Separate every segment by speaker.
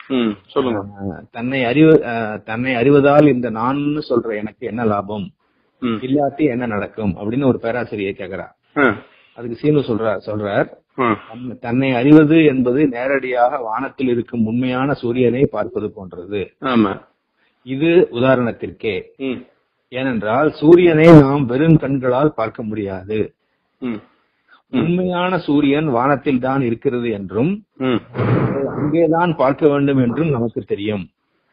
Speaker 1: ம் சொல்லுங்க
Speaker 2: அஹ், தன்னை அறிவு அஹ், தன்னை அறிவதால் இந்த நான்னு சொல்ற எனக்கு என்ன லாபம்
Speaker 1: ம்
Speaker 2: இல்லாட்டி என்ன நடக்கும் அப்படின்னு ஒரு பேராசிரியர் கேக்குறா
Speaker 1: ஆ,
Speaker 2: அதுக்கு சீனு சொல்றார் சொல்றார்
Speaker 1: ஆ,
Speaker 2: தன்- தன்னை அறிவது என்பது நேரடியாக வானத்தில் இருக்கும் உண்மையான சூரியனை பார்ப்பது போன்றது
Speaker 1: ஆமா
Speaker 2: இது உதாரணத்திற்கே
Speaker 1: ம்
Speaker 2: ஏனென்றால் சூரியனை நாம் வெறும் கண்களால் பார்க்க முடியாது
Speaker 1: ம்
Speaker 2: உண்மையான சூரியன் வானத்தில் தான் இருக்கிறது என்றும்
Speaker 1: ம்
Speaker 2: அதை அங்கேதான் பார்க்க வேண்டும் என்றும் நமக்கு தெரியும்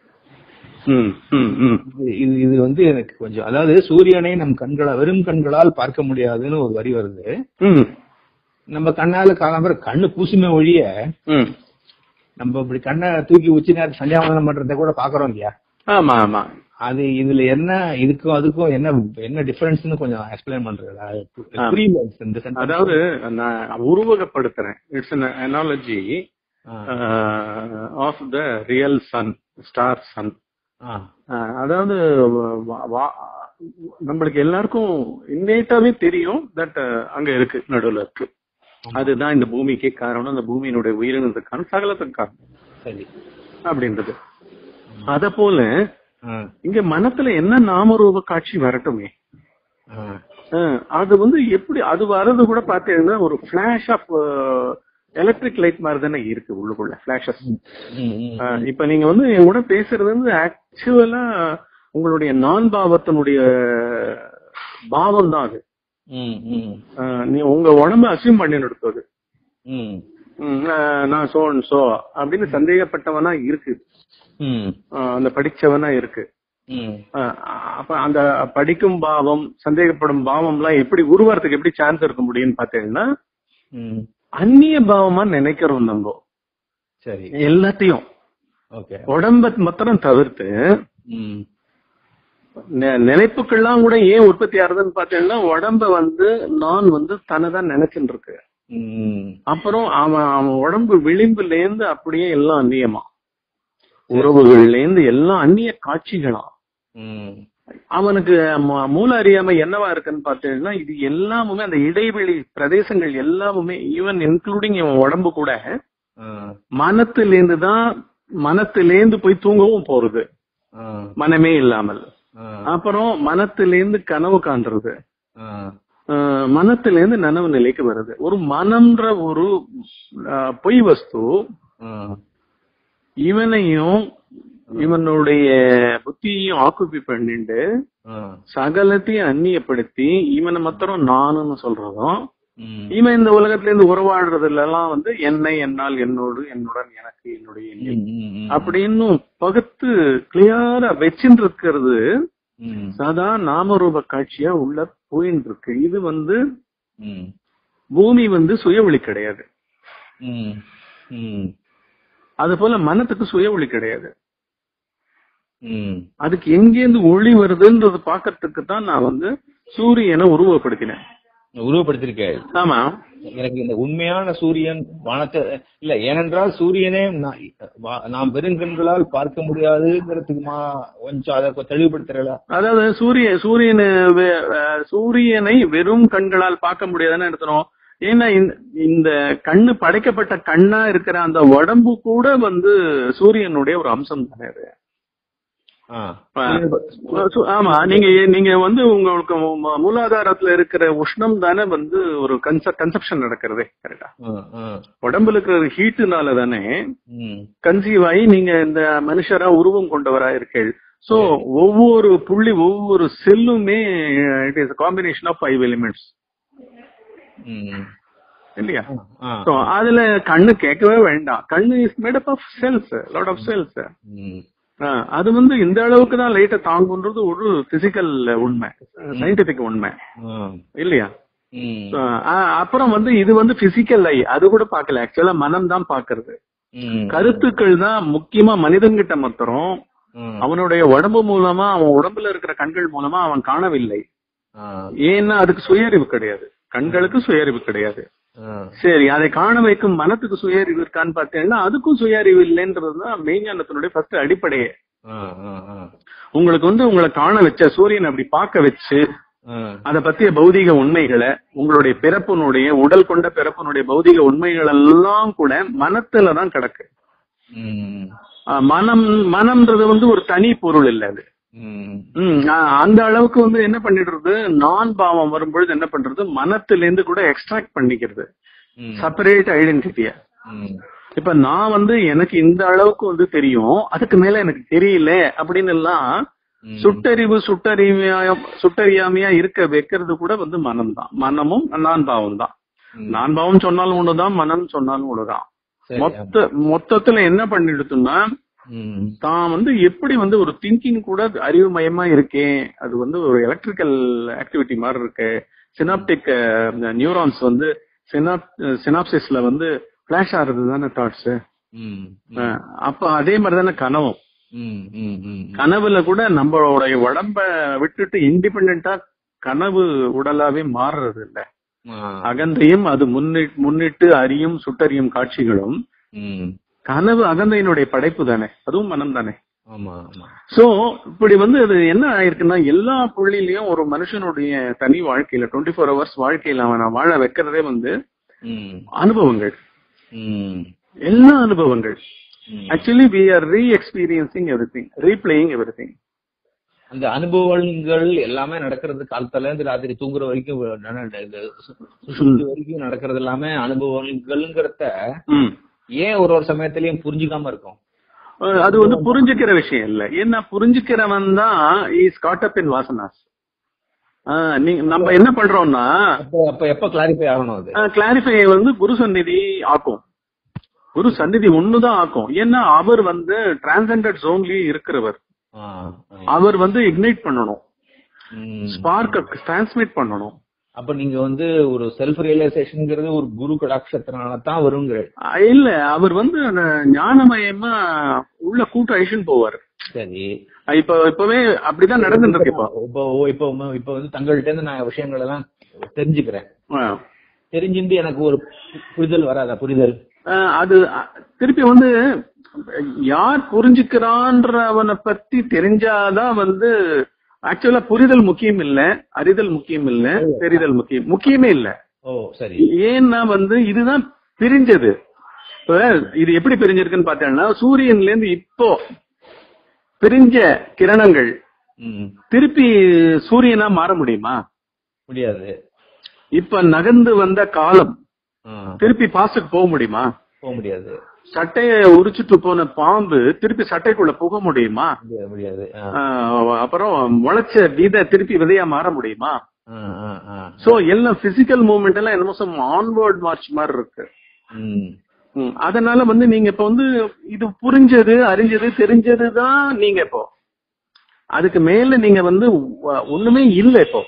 Speaker 1: ம் ம் ம்
Speaker 2: இது- இது இது வந்து எனக்கு கொஞ்சம் அதாவது சூரியனை நம் கண்களா வெறும் கண்களால் பார்க்க முடியாதுன்னு ஒரு வரி வருது
Speaker 1: ம்
Speaker 2: நம்ம கண்ணால காலம்பர கண்ணு பூசுமே ஒழிய
Speaker 1: ம்
Speaker 2: நம்ம இப்படி கண்ணை தூக்கி உச்சி நேரத்து சந்தியாவந்தனம் பண்றதை கூட பாக்குறோம் இல்லையா
Speaker 1: ஆமா ஆமா
Speaker 2: அது இதுல என்ன இதுக்கும் அதுக்கும் என்ன என்ன டிஃபரன்ஸ்னு கொஞ்சம் எக்ஸ்பிளைன் பண்றீங்களா
Speaker 1: ஆ.
Speaker 2: புரியல இந்த sentence.
Speaker 1: அதாவது நான் உருவகப்படுத்துறேன் it's an analogy
Speaker 2: ah,
Speaker 1: of the real sun star sun
Speaker 2: ah,
Speaker 1: அதாவது வா- வா- நம்மளுக்கு எல்லாருக்கும் இன்னேட்டாவே தெரியும் தட் அங்க இருக்கு நடுவுல இருக்கு அதுதான் இந்த பூமிக்கே காரணம் அந்த பூமியினுடைய உயிரினத்துக்கு காரணம் சகலத்துக்கு காரணம்
Speaker 2: சரி
Speaker 1: அப்படின்றது அத போல
Speaker 2: ஆ,
Speaker 1: இங்க மனத்துல என்ன நாமரூப காட்சி வரட்டுமே
Speaker 2: ஆ,
Speaker 1: அஹ், அது வந்து எப்படி அது வர்றது கூட பாத்தீங்கன்னா ஒரு பிளாஷ் ஆஃப் எலக்ட்ரிக் லைட் மாதிரி தானே இருக்கு உள்ளுக்குள்ள பிளாஷஸ்
Speaker 2: ம், ம், ம்.
Speaker 1: இப்ப நீங்க வந்து என் கூட பேசுறது வந்து ஆக்சுவலா உங்களுடைய நான் பாவத்தினுடைய பாவம் தான் அது
Speaker 2: ம், ம்,
Speaker 1: அஹ், நீ உங்க உடம்ப அசியூம் பண்ணி நடத்துவது
Speaker 2: ம்,
Speaker 1: நான் சோ சோ அப்படின்னு சந்தேகப்பட்டவனா இருக்கு
Speaker 2: ம்,
Speaker 1: அஹ், அந்த படிச்சவனா இருக்கு
Speaker 2: ம்,
Speaker 1: அஹ், அப்ப அந்த படிக்கும் பாவம் சந்தேகப்படும் பாவம் எல்லாம் எப்படி உருவாறதுக்கு எப்படி சான்ஸ் இருக்க முடியும்னு பாத்தீங்கன்னா
Speaker 2: ம்.
Speaker 1: அந்நிய பாவமா நினைக்கிறோம் நம்ம
Speaker 2: சரி
Speaker 1: எல்லாத்தையும்
Speaker 2: ஓகே
Speaker 1: உடம்ப மாத்திரம் தவிர்த்து
Speaker 2: ம்,
Speaker 1: நெ- நினைப்புக்கெல்லாம் கூட ஏன் உற்பத்தி ஆகுதுன்னு பாத்தீங்கன்னா உடம்ப வந்து நான் வந்து தன்னைதான் நினைச்சுட்டு இருக்கு
Speaker 2: ம்,
Speaker 1: அப்புறம் அவன் அவன் உடம்பு விளிம்புல இருந்து அப்படியே எல்லாம் அந்நியமா உறவுகள்ல இருந்து எல்லாம் அந்நிய காட்சிகளா
Speaker 2: ம்,
Speaker 1: அவனுக்கு ம- மூல அறியாமை என்னவா இருக்குன்னு பாத்தீங்கன்னா இது எல்லாமுமே அந்த இடைவெளி பிரதேசங்கள் எல்லாமுமே ஈவன் இன்க்ளூடிங் இவன் உடம்பு கூட
Speaker 2: ஆ,
Speaker 1: மனத்திலேருந்து தான் மனத்திலேந்து போய் தூங்கவும் போறது
Speaker 2: ஆ,
Speaker 1: மனமே இல்லாமல்
Speaker 2: ஆ,
Speaker 1: அப்புறம் மனத்திலேந்து கனவு காண்றது
Speaker 2: ஆ,
Speaker 1: ஆஹ் மனத்திலேந்து நனவு நிலைக்கு வருது ஒரு மனம்ன்ற ஒரு ஆஹ், பொய் வஸ்து
Speaker 2: ஆ,
Speaker 1: இவனையும் இவனுடைய புத்தியையும் ஆக்குப்பி பண்ணிட்டு
Speaker 2: ஆ,
Speaker 1: சகலத்தையும் அந்நியப்படுத்தி இவனை மாத்திரம் நானுன்னு சொல்றதும்
Speaker 2: ம்,
Speaker 1: இவன் இந்த உலகத்துல இருந்து உறவாடுறதுல எல்லாம் வந்து என்னை என்னால் என்னோடு என்னுடன் எனக்கு என்னுடைய என்னை
Speaker 2: ம், ம், ம்.
Speaker 1: அப்படின்னு பகுத்து கிளியரா வச்சுட்டு இருக்கிறது
Speaker 2: ம்,
Speaker 1: சதா நாமரூப காட்சியா உள்ள போயின்னு இருக்கு இது வந்து
Speaker 2: ம்,
Speaker 1: பூமி வந்து சுயவொளி கிடையாது
Speaker 2: ம், ம்,
Speaker 1: அது போல மனத்துக்கு சுயவொளி கிடையாது
Speaker 2: ம்.
Speaker 1: அதுக்கு எங்கேருந்து ஒளி வருதுன்றது பாக்கிறதுக்கு தான் நான் வந்து சூரியனை உருவப்படுத்தினேன்
Speaker 2: உருவப்படுத்திருக்க
Speaker 1: ஆமா
Speaker 2: எனக்கு இந்த உண்மையான சூரியன் வானத்தை இல்ல ஏனென்றால் சூரியனே நா- வா- நாம் வெறுங்கண்களால் பார்க்க முடியாதுங்கிறதுக்கு மா- கொஞ்சம் அதை கொஞ்சம் தெளிவுபடுத்துறல
Speaker 1: அதாவது சூரிய சூரியனை வெ- அஹ் சூரியனை வெறும் கண்களால் பார்க்க முடியாதுன்னு எடுத்தணும் ஏன்னா இந்த- இந்த கண்ணு படைக்கப்பட்ட கண்ணா இருக்கிற அந்த உடம்பு கூட வந்து சூரியனுடைய ஒரு அம்சம் தானே அது சு- ஆமா நீங்க நீங்க வந்து உங்களுக்கு மு- மூலாதாரத்துல இருக்கிற உஷ்ணம் தானே வந்து ஒரு கன்செப்ஷன் நடக்கிறதே கரெக்டா உடம்புல இருக்கிற ஹீட்டுனால தானே கன்சீவ் ஆகி நீங்க இந்த மனுஷரா உருவம் கொண்டவரா இருக்கீள் சோ ஒவ்வொரு புள்ளி ஒவ்வொரு செல்லுமே it is combination of five elements இல்லையா சோ அதுல கண்ணு கேட்கவே வேண்டாம் கண்ணு is made up of cells lot of cells அது வந்து இந்த அளவுக்கு தான் லைட்டை தாங்குன்றது ஒரு பிசிக்கல் உண்மை சயின்டிபிக் உண்மை இல்லையா So, ஆஹ் அப்புறம் வந்து இது வந்து பிசிக்கல் ஐ அது கூட பார்க்கல ஆக்சுவலா மனம் தான் பாக்குறது கருத்துக்கள் தான் முக்கியமா மனிதன்கிட்ட மாத்திரம் அவனுடைய உடம்பு மூலமா அவன் உடம்புல இருக்கிற கண்கள் மூலமா அவன் காணவில்லை ஏன்னா அதுக்கு சுயறிவு கிடையாது கண்களுக்கு சுயறிவு கிடையாது சரி அதை காண வைக்கும் மனத்துக்கு சுயறிவு இருக்கான்னு பார்த்தீங்கன்னா அதுக்கும் சுயறிவு இல்லைன்றதுதான் மெய்ஞானத்தினுடைய ஃபர்ஸ்ட் அடிப்படையே உங்களுக்கு வந்து உங்களை காண வச்ச சூரியன் அப்படி பார்க்க வச்சு அத பத்திய பௌதீக உண்மைகளை உங்களுடைய பிறப்பினுடைய உடல் கொண்ட பிறப்பினுடைய பௌதீக உண்மைகள் எல்லாம் கூட மனத்துல தான் கிடக்கு அஹ், மனம் மனம்ன்றது வந்து ஒரு தனி பொருள் இல்ல அது
Speaker 2: ம்.
Speaker 1: ம், அஹ், அந்த அளவுக்கு வந்து என்ன பண்ணிடுறது நான் பாவம் வரும்பொழுது என்ன பண்றது மனத்திலேருந்து கூட எக்ஸ்ட்ராக்ட் பண்ணிக்கிறது
Speaker 2: ம்.
Speaker 1: செப்பரேட் ஐடென்டிட்டிய
Speaker 2: ம்.
Speaker 1: இப்ப நான் வந்து எனக்கு இந்த அளவுக்கு வந்து தெரியும் அதுக்கு மேல எனக்கு தெரியல அப்படின்னு எல்லாம்
Speaker 2: ம்.
Speaker 1: சுட்டறிவு சுட்டறிவியா சுட்டறியாமையா இருக்க வைக்கிறது கூட வந்து மனம் தான் மனமும் நான் பாவம் தான்
Speaker 2: ம்.
Speaker 1: நான் பாவம் சொன்னாலும் ஒண்ணுதான் மனம் சொன்னாலும் ஒண்ணுதான்
Speaker 2: சரி,
Speaker 1: மொத்த மொத்தத்துல என்ன பண்ணிடுதுன்னா
Speaker 2: ம்.
Speaker 1: தான் வந்து எப்படி வந்து ஒரு திங்கிங் கூட அறிவுமயமா இருக்கேன் அது வந்து ஒரு எலக்ட்ரிக்கல் ஆக்டிவிட்டி மாதிரி இருக்கு சினாப்டிக் நியூரான்ஸ் வந்து சினாப்சிஸ்ல வந்து பிளாஷ் ஆறது தானே தாட்ஸ்
Speaker 2: ம்.
Speaker 1: அப்ப அதே மாதிரி தானே கனவும்
Speaker 2: ம். ம். ம்.
Speaker 1: கனவுல கூட நம்மளுடைய உடம்ப விட்டுட்டு இண்டிபெண்டா கனவு உடலாவே மாறுறது இல்ல
Speaker 2: ஆ.
Speaker 1: அகந்தையும் அது முன்னிட்டு முன்னிட்டு அறியும் சுட்டறியும் காட்சிகளும்
Speaker 2: ம்.
Speaker 1: கனவு அகந்தையினுடைய படைப்பு தானே அதுவும் மனம் தானே
Speaker 2: ஆமா ஆமா
Speaker 1: சோ இப்படி வந்து அது என்ன ஆயிருக்குன்னா எல்லா புள்ளிலையும் ஒரு மனுஷனுடைய தனி வாழ்க்கையில டுவெண்ட்டி ஃபோர் ஹவர்ஸ் வாழ்க்கையில அவனை வாழ வைக்கிறதே வந்து
Speaker 2: ம்.
Speaker 1: அனுபவங்கள்
Speaker 2: ம்.
Speaker 1: எல்லா அனுபவங்கள்
Speaker 2: ம்.
Speaker 1: Actually we are re experiencing everything replaying everything
Speaker 2: அந்த அனுபவங்கள் எல்லாமே நடக்கிறது காலத்துல இருந்து ராத்திரி தூங்குற வரைக்கும் நட- இந்த சு- சுசுப்தி வரைக்கும் நடக்கிறது எல்லாமே அனுபவங்கள்ங்கிறத ஏன் ஒரு ஒரு சமயத்திலயும் புரிஞ்சுக்காம இருக்கும்
Speaker 1: அது வந்து புரிஞ்சுக்கிற விஷயம் இல்ல ஏன்னா புரிஞ்சுக்கிறவன் தான் இஸ் காட் அப் இன் வாசனாஸ் நீங்க நம்ம என்ன பண்றோம்னா
Speaker 2: அப்ப அப்ப எப்ப கிளாரிஃபை ஆகணும் அது
Speaker 1: கிளாரிஃபை வந்து குரு சந்நிதி ஆக்கும் குரு சந்நிதி ஒண்ணுதான் ஆக்கும் ஏன்னா அவர் வந்து டிரான்செண்டட் ஜோன்லயே இருக்கிறவர்
Speaker 2: ஆ, ஆ.
Speaker 1: அவர் வந்து இக்னைட் பண்ணணும்
Speaker 2: ம்.
Speaker 1: ஸ்பார்க் டிரான்ஸ்மிட் பண்ணணும்
Speaker 2: அப்ப நீங்க வந்து ஒரு செல்ஃப் ரியலைசேஷன்ங்கிறது ஒரு குரு கடாட்சத்தினால தான் வருங்கிற
Speaker 1: அஹ் இல்ல அவர் வந்து அந்த ஞானமயமா உள்ள கூட்டு அழிச்சுன்னு போவார்
Speaker 2: சரி
Speaker 1: அஹ் இப்ப இப்பவே அப்படிதான் நடந்துட்டு இருக்கு இப்போ
Speaker 2: இப்போ இப்போ இப்ப வந்து தங்கள்ட்ட இருந்து நான் விஷயங்கள் எல்லாம் தெரிஞ்சுக்கிறேன்
Speaker 1: அஹ்
Speaker 2: தெரிஞ்சுட்டு எனக்கு ஒரு பு- புரிதல் வராதா புரிதல்
Speaker 1: அஹ் அது அஹ், திருப்பி வந்து யார் புரிஞ்சுக்கிறான்றவனை பத்தி தெரிஞ்சாதான் வந்து ஆக்சுவலா புரிதல் முக்கியம் இல்ல அறிதல் முக்கியம் இல்ல தெரிதல் முக்கியம் முக்கியமே இல்ல
Speaker 2: ஓ சரி
Speaker 1: ஏன்னா வந்து இதுதான் பிரிஞ்சது இப்ப இது எப்படி பிரிஞ்சிருக்குன்னு பார்த்தேன்னா சூரியன்ல இருந்து இப்போ பிரிஞ்ச கிரணங்கள்
Speaker 2: ம்
Speaker 1: திருப்பி சூரியனா மாற முடியுமா
Speaker 2: முடியாது
Speaker 1: இப்ப நகர்ந்து வந்த காலம்
Speaker 2: ஆ,
Speaker 1: திருப்பி பாஸ்டுக்கு போக முடியுமா
Speaker 2: போக முடியாது
Speaker 1: சட்டைய உரிச்சிட்டு போன பாம்பு திருப்பி சட்டைக்குள்ள புக முடியுமா
Speaker 2: முடியாது முடியாது ஆ,
Speaker 1: ஆஹ் அப்புறம் முளைச்ச விதை திருப்பி விதையா மாற முடியுமா
Speaker 2: ஆ, ஆ, ஆ.
Speaker 1: சோ எல்லாம் பிசிக்கல் மூவ்மெண்ட் எல்லாம் என்னமோ ஆன்வர்ட் மார்ச் மாதிரி இருக்கு
Speaker 2: ம்
Speaker 1: ம், அதனால வந்து நீங்க இப்ப வந்து இது புரிஞ்சது அறிஞ்சது தெரிஞ்சதுதான் நீங்க இப்போ அதுக்கு மேல நீங்க வந்து ஒ- ஒண்ணுமே இல்ல இப்போ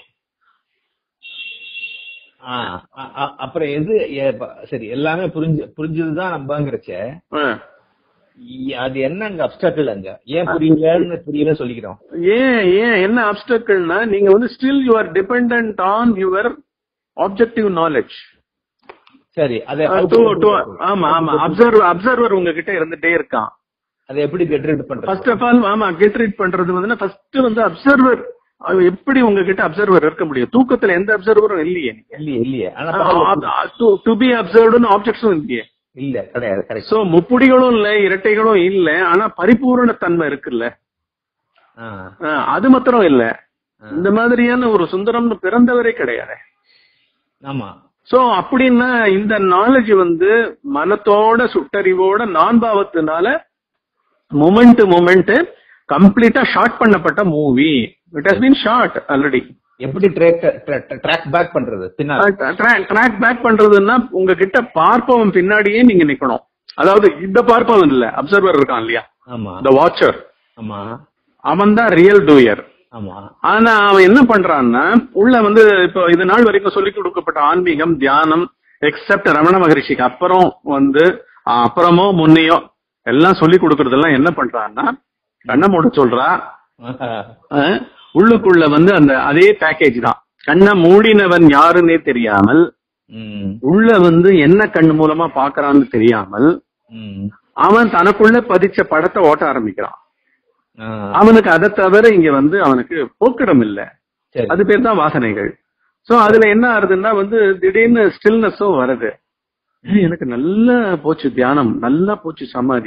Speaker 2: ஆ, அ- அ- அப்புறம் எது எ- ப- சரி எல்லாமே புரிஞ்சு புரிஞ்சதுதான் நம்பங்கிறச்ச
Speaker 1: ஆ.
Speaker 2: இ- அது என்ன அங்க அப்டாக்கிள் அங்க ஏன் புரியலன்னு புரியல சொல்லிக்கிறோம்
Speaker 1: ஏன் ஏன் என்ன அப்டக்கள்னா நீங்க வந்து still you are depend on your objective knowledge
Speaker 2: சரி அதை
Speaker 1: ஆமா ஆமா அப்சர்வர் அப்சர்வர் உங்ககிட்ட இருந்துட்டே இருக்கான்
Speaker 2: அதை எப்படி கெட் ரிட் பண்றது
Speaker 1: ஃபர்ஸ்ட் ஆஃப் ஆல் ஆமா கெட் ரீட் பண்றது வந்து ஃபர்ஸ்ட் வந்து அப்சர்வர் எப்படி உங்ககிட்ட அப்சர்வர் இருக்க முடியும் தூக்கத்துல எந்த அப்சர்வரும் இல்லையே
Speaker 2: இல்லையே இல்லையே ஆனா
Speaker 1: டு பி அப்சர்வ்டுன்னு ஆப்ஜெக்ட்ஸும் இல்லையே
Speaker 2: இல்ல கிடையாது கரெக்ட்
Speaker 1: சோ முப்புடிகளும் இல்ல இரட்டைகளும் இல்ல ஆனா பரிபூரண தன்மை இருக்குல்ல ஆஹ் அது மாத்திரம் இல்ல இந்த மாதிரியான ஒரு சுந்தரம்னு பிறந்தவரே கிடையாது
Speaker 2: ஆமா
Speaker 1: சோ அப்படின்னா இந்த நாலேஜ் வந்து மனத்தோட சுட்டறிவோட நான்பாவத்தினால மூமெண்ட் மூமெண்ட் கம்ப்ளீட்டா ஷார்ட் பண்ணப்பட்ட movie it has been shot already
Speaker 2: எப்படி ட்ராக் ட்ராக் பேக் பண்றது பின்னால
Speaker 1: ட்ராக் பேக் பண்றதுன்னா உங்ககிட்ட பார்ப்பவன் பின்னாடியே நீங்க நிக்கணும் அதாவது இந்த பார்ப்பவன் இல்ல அப்சர்வர் இருக்கான் இல்லையா
Speaker 2: ஆமா
Speaker 1: த வாட்சர்
Speaker 2: ஆமா
Speaker 1: அவன் தான் ரியல் டூயர்
Speaker 2: ஆமா
Speaker 1: ஆனா அவன் என்ன பண்றான்னா உள்ள வந்து இப்போ இது நாள் வரைக்கும் சொல்லிக் கொடுக்கப்பட்ட ஆன்மீகம் தியானம் எக்ஸப்ட் ரமண மகரிஷிக்கு அப்புறம் வந்து அஹ், அப்புறமோ முன்னையோ எல்லாம் சொல்லி கொடுக்கறதெல்லாம் என்ன பண்றான்னா கண்ணை மூட சொல்றா அஹ், உள்ளுக்குள்ள வந்து அந்த அதே பேக்கேஜ் தான் கண்ணை மூடினவன் யாருன்னே தெரியாமல்
Speaker 2: ம்,
Speaker 1: உள்ள வந்து என்ன கண்ணு மூலமா பாக்குறான்னு தெரியாமல்
Speaker 2: ம்,
Speaker 1: அவன் தனக்குள்ள பதிச்ச படத்தை ஓட்ட ஆரம்பிக்கிறான்
Speaker 2: ஆ,
Speaker 1: அவனுக்கு அதை தவிர இங்க வந்து அவனுக்கு போக்கிடம் இல்ல
Speaker 2: சரி
Speaker 1: அது பேர் தான் வாசனைகள் சோ அதுல என்ன ஆகுதுன்னா வந்து திடீர்னு ஸ்டில்னஸும் வருது ஏய், எனக்கு நல்லா போச்சு தியானம் நல்லா போச்சு சமாதி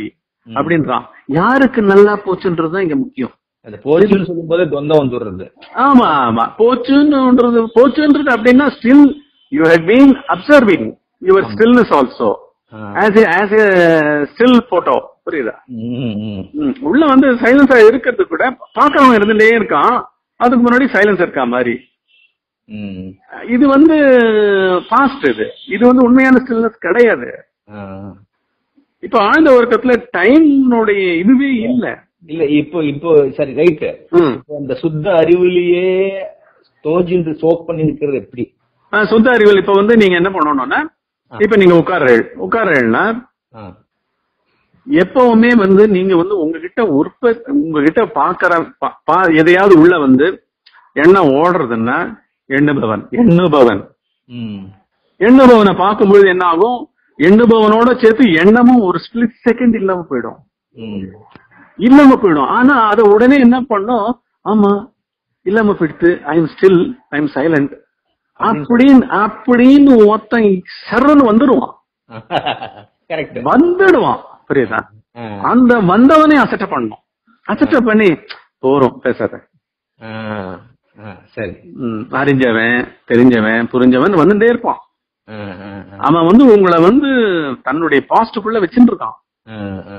Speaker 1: அப்படின்றான் யாருக்கு நல்லா போச்சுன்றதுதான் இங்க முக்கியம்
Speaker 2: அந்த போச்சுன்னு சொல்லும் போதே தொந்தம் வந்துடுறது
Speaker 1: ஆமா ஆமா போச்சுன்றது போச்சுன்றது அப்படின்னா still you had been observing your stillness also as as a still photo புரியுதா
Speaker 2: ம், ம்.
Speaker 1: ம், உள்ள வந்து சைலன்ஸா இருக்கிறது கூட பாக்குறவன் இருந்துட்டே இருக்கான் அதுக்கு முன்னாடி சைலன்ஸ் இருக்கா மாதிரி
Speaker 2: ம்.
Speaker 1: இது வந்து பாஸ்ட் இது இது வந்து உண்மையான ஸ்டில்னஸ் கிடையாது
Speaker 2: ஆ.
Speaker 1: இப்ப ஆழ்ந்த உறக்கத்துல டைம்னுடைய இதுவே இல்ல
Speaker 2: இல்ல இப்போ இப்போ சரி ரைட்டு
Speaker 1: ம்.
Speaker 2: அந்த சுத்த அறிவுலயே தோஜிந்து சோக் பண்ணி நிக்கிறது எப்படி
Speaker 1: ஆ, சுத்த அறிவியல் இப்ப வந்து நீங்க என்ன பண்ணணும்னா இப்ப நீங்க உட்கார்றேள் உட்கார்றேள்னா
Speaker 2: ஆ.
Speaker 1: எப்பவுமே வந்து நீங்க வந்து உங்ககிட்ட உற்பத்தி உங்ககிட்ட பாக்குற பா- பா- எதையாவது உள்ள வந்து எண்ணம் ஓடுறதுன்னா எண்ணுபவன் எண்ணுபவன்
Speaker 2: ம்.
Speaker 1: எண்ணுபவனை பார்க்கும்பொழுது என்ன ஆகும் எண்ணுபவனோட சேர்த்து எண்ணமும் ஒரு ஸ்பிளிட் செகண்ட் இல்லாம போயிடும்
Speaker 2: ம்.
Speaker 1: இல்லாம போயிடும் ஆனா அத உடனே என்ன பண்ணும் ஆமா இல்லாம போயிடுத்து I am still I am silent அப்படின்னு அப்படின்னு ஒருத்தன் சரன்னு வந்துடுவான்
Speaker 2: கரெக்ட்
Speaker 1: வந்துடுவான் புரியுதா
Speaker 2: ஆ.
Speaker 1: அந்த வந்தவனே அசட்ட பண்ணணும் அசட்ட பண்ணி போறோம் பேசாத
Speaker 2: ஆ. ஆ. சரி
Speaker 1: ம், அறிஞ்சவன் தெரிஞ்சவன் புரிஞ்சவன் வந்துட்டே இருப்பான்
Speaker 2: ஆ. ஆ. ஆ.
Speaker 1: அவன் வந்து உங்களை வந்து தன்னுடைய பாஸ்டுக்குள்ள வச்சுட்டு இருக்கான்
Speaker 2: ஆ. ஆ.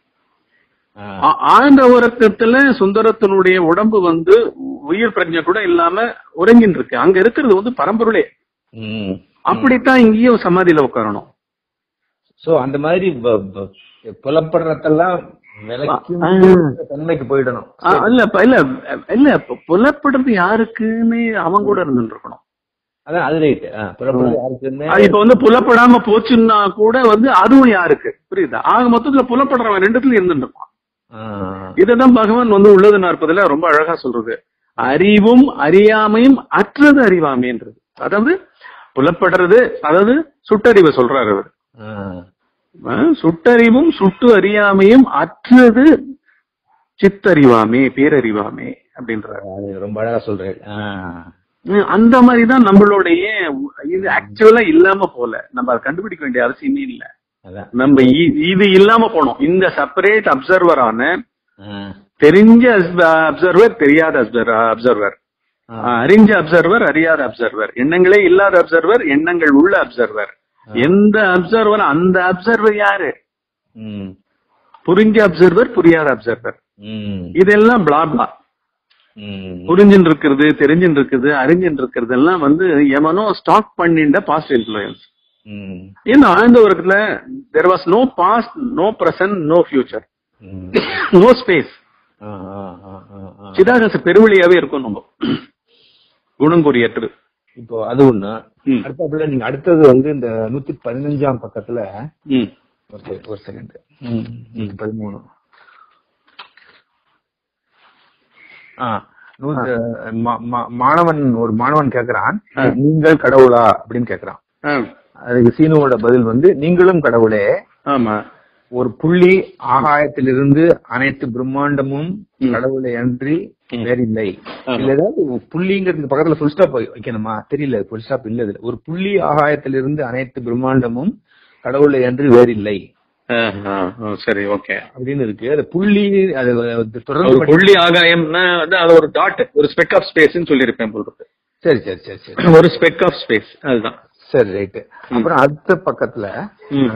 Speaker 2: ஆ.
Speaker 1: ஆ- ஆழ்ந்த உறக்கத்துல சுந்தரத்தினுடைய உடம்பு வந்து உயிர் பிரஜை கூட இல்லாம உறங்கின்னு இருக்கு அங்க இருக்கிறது வந்து பரம்பொருளே
Speaker 2: ம்.
Speaker 1: அப்படித்தான் இங்கேயும் சமாதியில உட்காரணும்
Speaker 2: சோ அந்த மாதிரி ப- ப- புலப்படுறதெல்லாம் விலைக்கு
Speaker 1: ஆ.
Speaker 2: தன்மைக்கு போயிடணும்
Speaker 1: ஆ, இல்ல இப்ப இல்ல இல்ல இப்ப புலப்படுறது யாருக்குன்னு அவன் கூட இருந்துட்டு இருக்கணும்
Speaker 2: அதான் அது ரைட் புலப்படுறது யாருக்குன்னு
Speaker 1: அது இப்ப வந்து புலப்படாம போச்சுன்னா கூட வந்து அதுவும் யாருக்கு புரியுதா ஆக மொத்தத்துல புலப்படுறவன் ரெண்டுத்துல இருந்துட்டு இருப்பான்
Speaker 2: ஆ.
Speaker 1: இதுதான் பகவான் வந்து உள்ளது நாற்பதுல ரொம்ப அழகா சொல்றது அறிவும் அறியாமையும் அற்றது அறிவாமைன்றது அதாவது புலப்படுறது அதாவது சுட்டறிவை சொல்றாரு அவர்
Speaker 2: ஆ.
Speaker 1: அஹ் சுட்டறிவும் சுட்டு அறியாமையும் அற்றது சித்தறிவாமே பேரறிவாமே அப்படின்றாரு
Speaker 2: அது ரொம்ப அழகா சொல்றேன் ஆ.
Speaker 1: உம் அந்த மாதிரிதான் நம்மளுடைய இது ஆக்சுவலா இல்லாம போல நம்ம அதை கண்டுபிடிக்க வேண்டிய அவசியமே இல்ல
Speaker 2: அதான்
Speaker 1: நம்ம இ- இது இல்லாம போனோம் இந்த செப்பரேட் அப்சர்வரான
Speaker 2: ஆ.
Speaker 1: தெரிஞ்ச அப்சர்வர் தெரியாத அப்சர்வர்
Speaker 2: ஆ.
Speaker 1: அறிஞ்ச அப்சர்வர் அறியாத அப்சர்வர் எண்ணங்களே இல்லாத அப்சர்வர் எண்ணங்கள் உள்ள அப்சர்வர் எந்த அப்சர்வர் அந்த அப்சர்வர் யாரு
Speaker 2: ம்.
Speaker 1: புரிஞ்ச அப்சர்வர் புரியாத அப்சர்வர்
Speaker 2: ம்.
Speaker 1: இதெல்லாம் பிளாப்லா
Speaker 2: ம்.
Speaker 1: புரிஞ்சுன்னு இருக்கிறது தெரிஞ்சுன்னு இருக்குது அறிஞ்சுன்னு இருக்கிறது எல்லாம் வந்து எவனோ ஸ்டாக் பண்ணிட்ட பாஸ்ட் இன்ஃபுளுயன்ஸ்
Speaker 2: ம்.
Speaker 1: இந்த ஆழ்ந்த உலகத்துல there was no past no present no future
Speaker 2: ம்.
Speaker 1: நோ ஸ்பேஸ்
Speaker 2: ஆ, ஆ, ஆ, ஆ, ஆ.
Speaker 1: சிதாகாச பெருவழியாவே இருக்கும் நம்ம குணங்குறியற்று
Speaker 2: இப்போ அது ஒண்ணு
Speaker 1: ம்.
Speaker 2: அடுத்தாப்புல நீங்க அடுத்தது வந்து இந்த நூத்தி பதினஞ்சாம் பக்கத்துல
Speaker 1: ம்.
Speaker 2: ஒரு செ- ஒரு செகண்ட் நூத்தி பதிமூணு ஆ, நூத்து- மா- மா- மாணவன் ஒரு மாணவன் கேக்குறான் நீங்கள் கடவுளா அப்படின்னு கேக்குறான்
Speaker 1: ஆ.
Speaker 2: அதுக்கு சீனுவோட பதில் வந்து நீங்களும் கடவுளே
Speaker 1: ஆமா
Speaker 2: ஒரு புள்ளி ஆகாயத்திலிருந்து அனைத்து பிரம்மாண்டமும் கடவுளை அன்றி வேறில்லை
Speaker 1: ஆமா.
Speaker 2: இல்ல ஏதாவது ஒரு புள்ளிங்கிறதுக்கு பக்கத்துல ஃபுல் ஸ்டாப் வைக்கணுமா தெரியல ஃபுல் ஸ்டாப் இல்ல இதுல ஒரு புள்ளி ஆகாயத்திலிருந்து அனைத்து பிரம்மாண்டமும் கடவுளை அன்றி வேறில்லை
Speaker 1: ஆ, ஆ, ஆ, சரி ஓகே
Speaker 2: அப்படின்னு இருக்கு அது புள்ளி அது அது தொடர்ந்து
Speaker 1: ஒரு
Speaker 2: படி-
Speaker 1: புள்ளி ஆகாயம்னா வந்து அது ஒரு டாட் ஒரு ஸ்பெக் ஆஃப் ஸ்பேஸ் சொல்லியிருப்பேன் போல் இருக்கு.
Speaker 2: சரி சரி சரி சரி
Speaker 1: ஒரு ஸ்பெக் ஆஃப் ஸ்பேஸ் அதுதான்
Speaker 2: சரி ரைட்டு அப்புறம் அடுத்த பக்கத்துல
Speaker 1: ம்.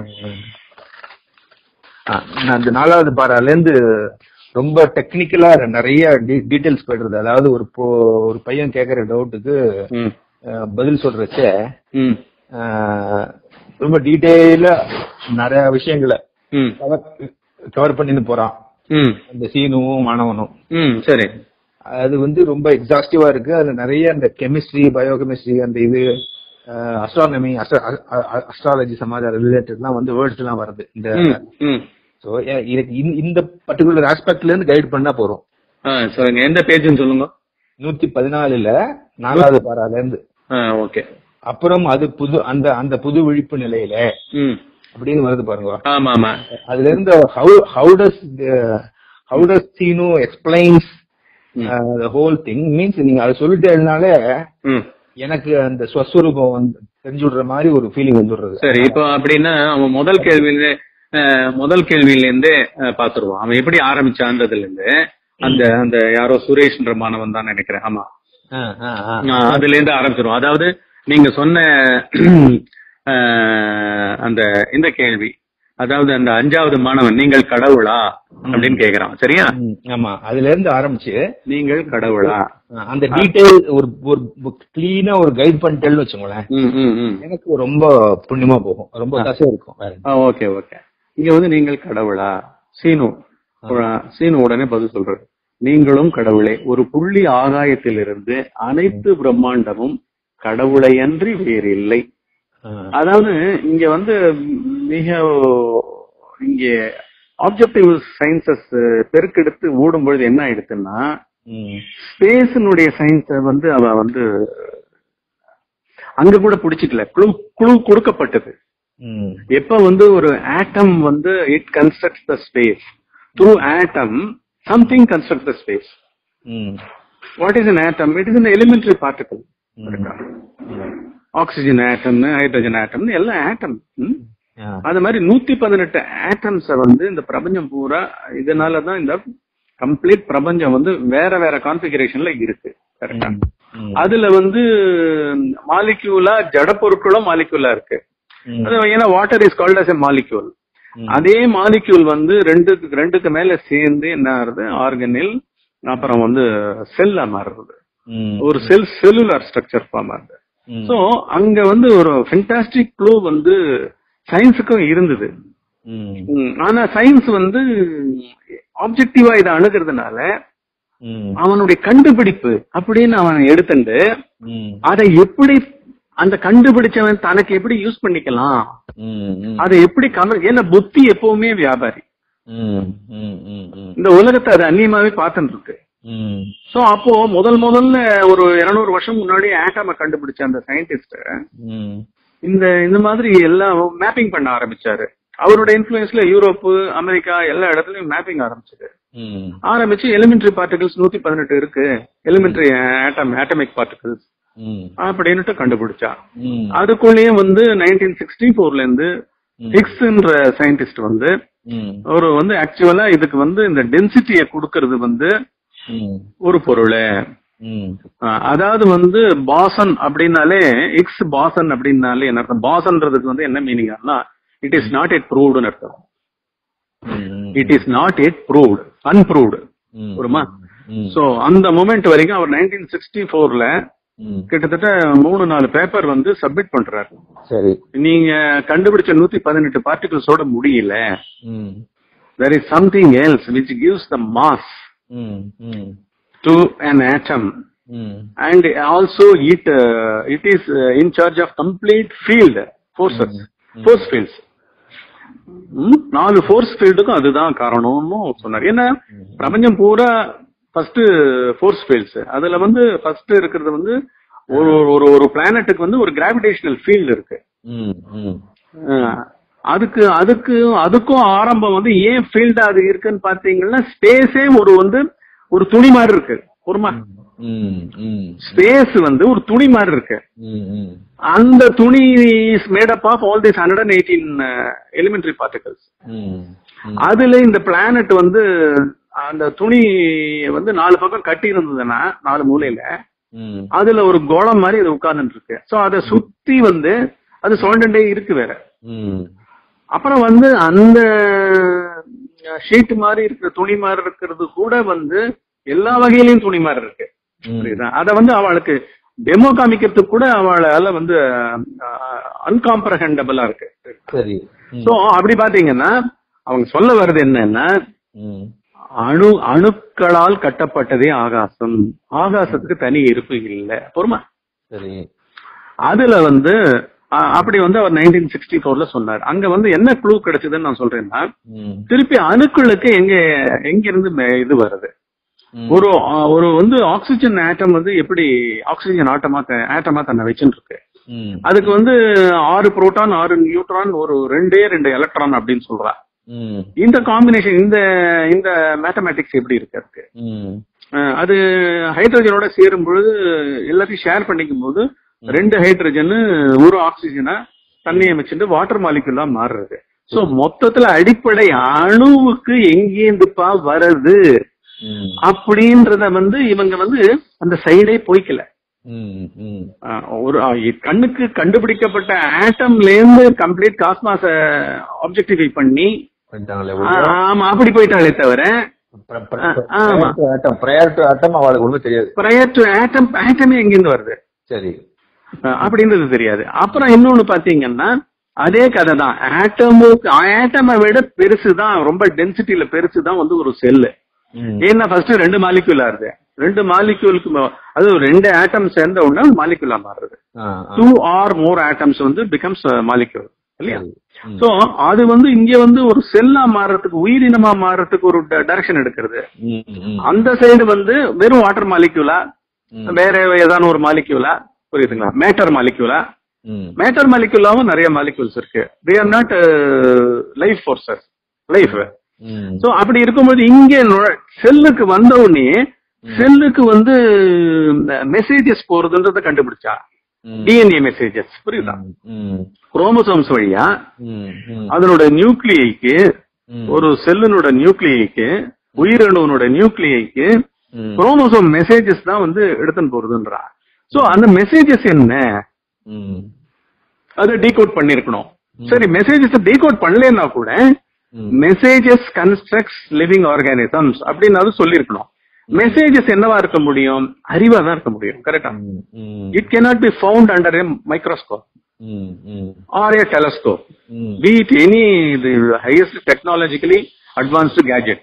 Speaker 2: ஆ, நான் அந்த நாலாவது பாரால இருந்து ரொம்ப டெக்னிக்கலா நிறைய டீடைல்ஸ் போயிடுறது அதாவது ஒரு பொ- ஒரு பையன் கேக்குற டவுட்டுக்கு
Speaker 1: ம்.
Speaker 2: பதில் சொல்றச்ச
Speaker 1: ம்.
Speaker 2: அஹ், ரொம்ப டீடைலா நிறைய விஷயங்களை
Speaker 1: ம்.
Speaker 2: கவர் பண்ணிட்டு போறான்
Speaker 1: ம்.
Speaker 2: அந்த சீனுவும் மாணவனும்
Speaker 1: ம். சரி
Speaker 2: அது வந்து ரொம்ப எக்ஸாஸ்டிவா இருக்கு அதுல நிறைய அந்த கெமிஸ்ட்ரி பயோகெமிஸ்ட்ரி அந்த இது அஸ்ட்ரானமி அஸ்ட்ராலஜி சமாஜ் ரிலேட்டட்லாம் வந்து வேர்ட்ஸ் எல்லாம் வருது இந்த
Speaker 1: ம். ம்.
Speaker 2: ஸோ எனக்கு இந்த- இந்த பர்டிகுலர் ஆஸ்பெக்ட்ல இருந்து கைட் பண்ணா போறோம்
Speaker 1: ஆ, சொல்லுங்க எந்த பேஜ்னு சொல்லுங்க
Speaker 2: நூத்தி பதினாலுல நாலாவது பாரால இருந்து
Speaker 1: ஆ, ஓகே
Speaker 2: அப்புறம் அது புது அந்த அந்த புது விழிப்பு நிலையில
Speaker 1: ம்.
Speaker 2: அப்படின்னு வருது பாருங்க
Speaker 1: ஆமா ஆமா
Speaker 2: அதுல இருந்து how how does how does சீனோ explains the whole thing means நீங்க அதை சொல்லிட்டேனாலே
Speaker 1: ம்.
Speaker 2: எனக்கு அந்த ஸ்வஸ்வரூபம் வந்து தெரிஞ்சு விடுற மாதிரி ஒரு ஃபீலிங் வந்துடுறது
Speaker 1: சரி இப்போ அப்படின்னா அவன் முதல் கேள்வியில முதல் கேள்வியில இருந்தே பாத்துருவோம் அவன் எப்படி ஆரம்பிச்சான்றதுல இருந்து அந்த அந்த யாரோ சுரேஷ்ன்ற மாணவன் தான் நினைக்கிறேன் ஆமா அதுல இருந்து ஆரம்பிச்சிருவோம் அதாவது நீங்க சொன்ன அந்த இந்த கேள்வி அதாவது அந்த அஞ்சாவது மாணவன் நீங்கள் கடவுளா அப்படின்னு கேக்குறான் சரியா
Speaker 2: ஆமா அதுல இருந்து ஆரம்பிச்சு
Speaker 1: நீங்கள் கடவுளா
Speaker 2: அந்த டீடைல் ஒரு ஒரு கிளீனா ஒரு கைட் பண்ணிட்டேன்னு வச்சுக்கோங்களேன் எனக்கு ரொம்ப புண்ணியமா போகும் ரொம்ப கசை இருக்கும்
Speaker 1: ஓகே ஓகே இங்க வந்து நீங்கள் கடவுளா சீனு சீனு உடனே பதில் சொல்றது நீங்களும் கடவுளே ஒரு புள்ளி ஆகாயத்திலிருந்து அனைத்து பிரம்மாண்டமும் கடவுளையன்றி வேறு இல்லை அதாவது இங்க வந்து மிக இங்க ஆப்ஜெக்டிவ் சயின்சஸ் பெருக்கெடுத்து ஓடும் பொழுது என்ன ஆயிடுச்சுன்னா ஸ்பேஸினுடைய சயின்ஸ வந்து அவ வந்து அங்க கூட பிடிச்சிக்கல குழு குழு கொடுக்கப்பட்டது எப்ப வந்து ஒரு ஆட்டம் வந்து it construct the space through atom something construct the space what is an atom it is an elementary particle oxygen atom hydrogen atom எல்லாம் ஆட்டம் அது மாதிரி நூத்தி பதினெட்டு ஆட்டம்ஸ வந்து இந்த பிரபஞ்சம் பூரா இதனாலதான் இந்த கம்ப்ளீட் பிரபஞ்சம் வந்து வேற வேற கான்பிகரேஷன்ல இருக்கு கரெக்டா அதுல வந்து மாலிக்யூலா ஜட பொருட்களும் மாலிக்யூலா இருக்கு ஏன்னா water is called as a molecule அதே மாலிக்யூல் வந்து ரெண்டுக்கு ரெண்டுக்கு மேல சேர்ந்து என்ன ஆகுது ஆர்கனில் அப்புறம் வந்து செல்லா மாறுறது ஒரு செல் செல்லுலார் ஸ்ட்ரக்சர் ஃபார்ம் ஆகுது சோ அங்க வந்து ஒரு ஃபென்டாஸ்டிக் க்ளூ வந்து சயின்ஸுக்கும் இருந்தது ஆனா சயின்ஸ் வந்து ஆப்ஜெக்டிவா இதை அணுகிறதுனால அவனுடைய கண்டுபிடிப்பு அப்படின்னு அவன் எடுத்துட்டு அதை எப்படி அந்த கண்டுபிடிச்சவன் தனக்கு எப்படி யூஸ் பண்ணிக்கலாம் அதை எப்படி கம ஏன்னா புத்தி எப்பவுமே வியாபாரி இந்த உலகத்தை அது அந்நியமாவே பார்த்துட்டு இருக்கு சோ அப்போ முதல் முதல்ல ஒரு இருநூறு வருஷம் முன்னாடி ஆட்டாம கண்டுபிடிச்ச அந்த சயின்டிஸ்ட் இந்த இந்த மாதிரி எல்லாம் மேப்பிங் பண்ண ஆரம்பிச்சாரு அவருடைய இன்ஃபுளுன்ஸ்ல யூரோப்பு அமெரிக்கா எல்லா இடத்துலயும் மேப்பிங் ஆரம்பிச்சது ஆரம்பிச்சு எலிமெண்டரி பார்ட்டிகல்ஸ் நூத்தி பதினெட்டு இருக்கு எலிமெண்டரி ஆட்டம் ஆட்டமிக் பார்ட்டிகல்ஸ் அப்படின்னுட்டு கண்டுபிடிச்சா அதுக்குள்ளேயே வந்து நைன்டீன் சிக்ஸ்டி போர்ல இருந்து ஹிக்ஸ்ன்ற சயின்டிஸ்ட் வந்து ஒரு வந்து ஆக்சுவலா இதுக்கு வந்து இந்த டென்சிட்டிய கொடுக்கறது வந்து ஒரு பொருள் அதாவது வந்து பாசன் அப்படின்னாலே எக்ஸ் பாசன் அப்படின்னாலே என்ன அர்த்தம் பாசன்றதுக்கு வந்து என்ன மீனிங் ஆனா இட் இஸ் நாட் எட் ப்ரூவ்டுன்னு அர்த்தம் it is not yet proved unproved ஒருமா சோ அந்த மூமெண்ட் வரைக்கும் அவர் நைன்டீன் சிக்ஸ்டி போர்ல கிட்டத்தட்ட மூணு நாலு பேப்பர் வந்து சப்மிட் பண்றாரு
Speaker 2: சரி
Speaker 1: நீங்க கண்டுபிடிச்ச நூத்தி பதினெட்டு பார்ட்டிகல்ஸோட முடியல there is something else which gives the mass to an atom and also it uh, it is uh, in charge of complete field forces force fields நாலு ஃபோர்ஸ் ஃபீல்டுக்கும் அதுதான் காரணம்னு சொன்னார் ஏன்னா பிரபஞ்சம் பூரா ஃபர்ஸ்ட் ஃபோர்ஸ் ஃபீல்ட்ஸ் அதுல வந்து ஃபர்ஸ்ட் இருக்கிறது வந்து ஒரு ஒரு ஒரு பிளானட்டுக்கு வந்து ஒரு கிராவிடேஷனல் ஃபீல்டு இருக்கு அதுக்கு அதுக்கு அதுக்கும் ஆரம்பம் வந்து ஏன் ஃபீல்டு அது இருக்குன்னு பாத்தீங்கன்னா ஸ்பேஸே ஒரு வந்து ஒரு துணி மாதிரி இருக்கு ஒருமா ஸ்பேஸ் வந்து ஒரு துணி மாதிரி இருக்கு அந்த துணி is made up of all this hundred and eighteen elementary particles அதுல இந்த பிளானட் வந்து அந்த துணி வந்து நாலு பக்கம் கட்டி இருந்ததுன்னா நாலு மூலையில அதுல ஒரு கோளம் மாதிரி அது உட்கார்ந்துட்டு இருக்கு சோ அதை சுத்தி வந்து அது சுழண்டே இருக்கு வேற அப்புறம் வந்து அந்த ஷீட் மாதிரி இருக்கிற துணி மாதிரி இருக்கிறது கூட வந்து எல்லா வகையிலயும் துணி மாதிரி இருக்கு புரியுதா அத வந்து அவளுக்கு டெமோ காமிக்கிறதுக்கு கூட அவளால வந்து அன்காம்ப்ரஹண்டபிளா இருக்கு
Speaker 2: சரி
Speaker 1: சோ அப்படி பாத்தீங்கன்னா அவங்க சொல்ல வர்றது என்னன்னா அணு அணுக்களால் கட்டப்பட்டதே ஆகாசம் ஆகாசத்துக்கு தனி இருப்பு இல்ல பொறுமா
Speaker 2: சரி
Speaker 1: அதுல வந்து அப்படி வந்து அவர் நைன்டீன் சிக்ஸ்டி ஃபோர்ல சொன்னார் அங்க வந்து என்ன க்ளூ கிடைச்சதுன்னு நான் சொல்றேன்னா திருப்பி அணுக்களுக்கு எங்க எங்க இருந்து இது வருது ஒரு ஒரு வந்து ஆக்சிஜன் ஆட்டம் வந்து எப்படி ஆக்சிஜன் ஆட்டமா ஆட்டமா தன்னை வச்சுட்டு இருக்கு அதுக்கு வந்து ஆறு புரோட்டான் ஆறு நியூட்ரான் ஒரு ரெண்டே ரெண்டு எலக்ட்ரான் அப்படின்னு சொல்றா இந்த காம்பினேஷன் இந்த இந்த மேத்தமேட்டிக்ஸ் எப்படி இருக்கு அதுக்கு அது ஹைட்ரஜனோட சேரும் பொழுது எல்லாத்தையும் ஷேர் பண்ணிக்கும் போது ரெண்டு ஹைட்ரஜன் ஒரு ஆக்சிஜனா தண்ணியை வச்சுட்டு வாட்டர் மாலிகுலா மாறுறது சோ மொத்தத்துல அடிப்படை அணுவுக்கு எங்கேந்துப்பா வருது
Speaker 2: ம்,
Speaker 1: அப்படின்றத வந்து இவங்க வந்து அந்த சைடே போய்க்கல
Speaker 2: ம், ம்.
Speaker 1: ஆஹ் ஒரு ஆஹ் இ- கண்ணுக்கு கண்டுபிடிக்கப்பட்ட ஆட்டம்ல இருந்து கம்ப்ளீட் காஸ்மாஸ ஆப்ஜெக்டிஃபை பண்ணி
Speaker 2: பண்ணிட்டாங்களே
Speaker 1: ஆஹ் ஆமா அப்படி போயிட்டாலே தவிர ஆமா.
Speaker 2: ப்ரையர் டு ஆட்டம் அவளுக்கு ஒண்ணும் தெரியாது
Speaker 1: ப்ரையர் டு ஆட்டம் ஆட்டமே எங்கிருந்து வருது
Speaker 2: சரி
Speaker 1: ஆஹ் அப்படின்றது தெரியாது அப்புறம் இன்னொன்னு பாத்தீங்கன்னா அதே கதை தான் ஆட்டமுக்கு ஆட்டமை விட பெருசுதான் ரொம்ப டென்சிட்டியில பெருசுதான் வந்து ஒரு செல்லு
Speaker 2: ம்,
Speaker 1: ஏன்னா ஃபர்ஸ்ட் ரெண்டு மாலிக்யூல் ஆறுது ரெண்டு மாலிக்யூலுக்கு அது ரெண்டு ஆட்டம் சேர்ந்த உடனே மாலிக்யூலா மாறுது
Speaker 2: ஆ, ஆ.
Speaker 1: டூ ஆர் மோர் ஆட்டம்ஸ் வந்து பிகம்ஸ் மாலிக்யூல் இல்லையா
Speaker 2: ம்,
Speaker 1: சோ அது வந்து இங்க வந்து ஒரு செல்லா மாறுறதுக்கு உயிரினமா மாறுறதுக்கு ஒரு டைரக்ஷன் எடுக்கிறது
Speaker 2: ம், ம்,
Speaker 1: அந்த சைடு வந்து வெறும் வாட்டர் மாலிக்யூலா
Speaker 2: ம்,
Speaker 1: வேற ஏதான ஒரு மாலிக்யூலா புரியுதுங்களா மேட்டர் மாலிக்யூலா
Speaker 2: ம்,
Speaker 1: மேட்டர் மாலிக்யூலாவும் நிறைய மாலிக்யூல்ஸ் இருக்கு they are not life forces life
Speaker 2: ம்,
Speaker 1: சோ அப்படி இருக்கும்போது இங்க செல்லுக்கு வந்த உடனே செல்லுக்கு வந்து மெசேஜஸ் போறதுன்றத கண்டுபிடிச்சா
Speaker 2: ம்,
Speaker 1: டிஎன்ஏ மெசேஜஸ் புரியுதா
Speaker 2: ம்,
Speaker 1: குரோமோசோம்ஸ் வழியா
Speaker 2: ம், ம்,
Speaker 1: அதனோட நியூக்ளியைக்கு
Speaker 2: ம்,
Speaker 1: ஒரு செல்லினோட நியூக்ளியைக்கு உயிரணுவனோட நியூக்ளியைக்கு
Speaker 2: ம்,
Speaker 1: குரோமோசோம் மெசேஜஸ் தான் வந்து எடுத்துன்னு போறதுன்றா சோ அந்த மெசேஜஸ் என்ன
Speaker 2: ம்,
Speaker 1: அதை டீகோட் பண்ணிருக்கணும் சரி மெசேஜஸ் டீகோட் பண்ணலன்னா கூட
Speaker 2: ம்,
Speaker 1: மெசேஜஸ் கன்ஸ்ட்ரக்ட்ஸ் லிவிங் ஆர்கானிசம்ஸ் அப்படின்னு அது சொல்லியிருக்கணும் மெசேஜஸ் என்னவா இருக்க முடியும் அறிவா தான் இருக்க முடியும் கரெக்டா
Speaker 2: ம், ம்,
Speaker 1: it cannot be found under a microscope
Speaker 2: ம், ம்,
Speaker 1: ஆர் a telescope
Speaker 2: ம்,
Speaker 1: be it any the highest technologically advanced gadget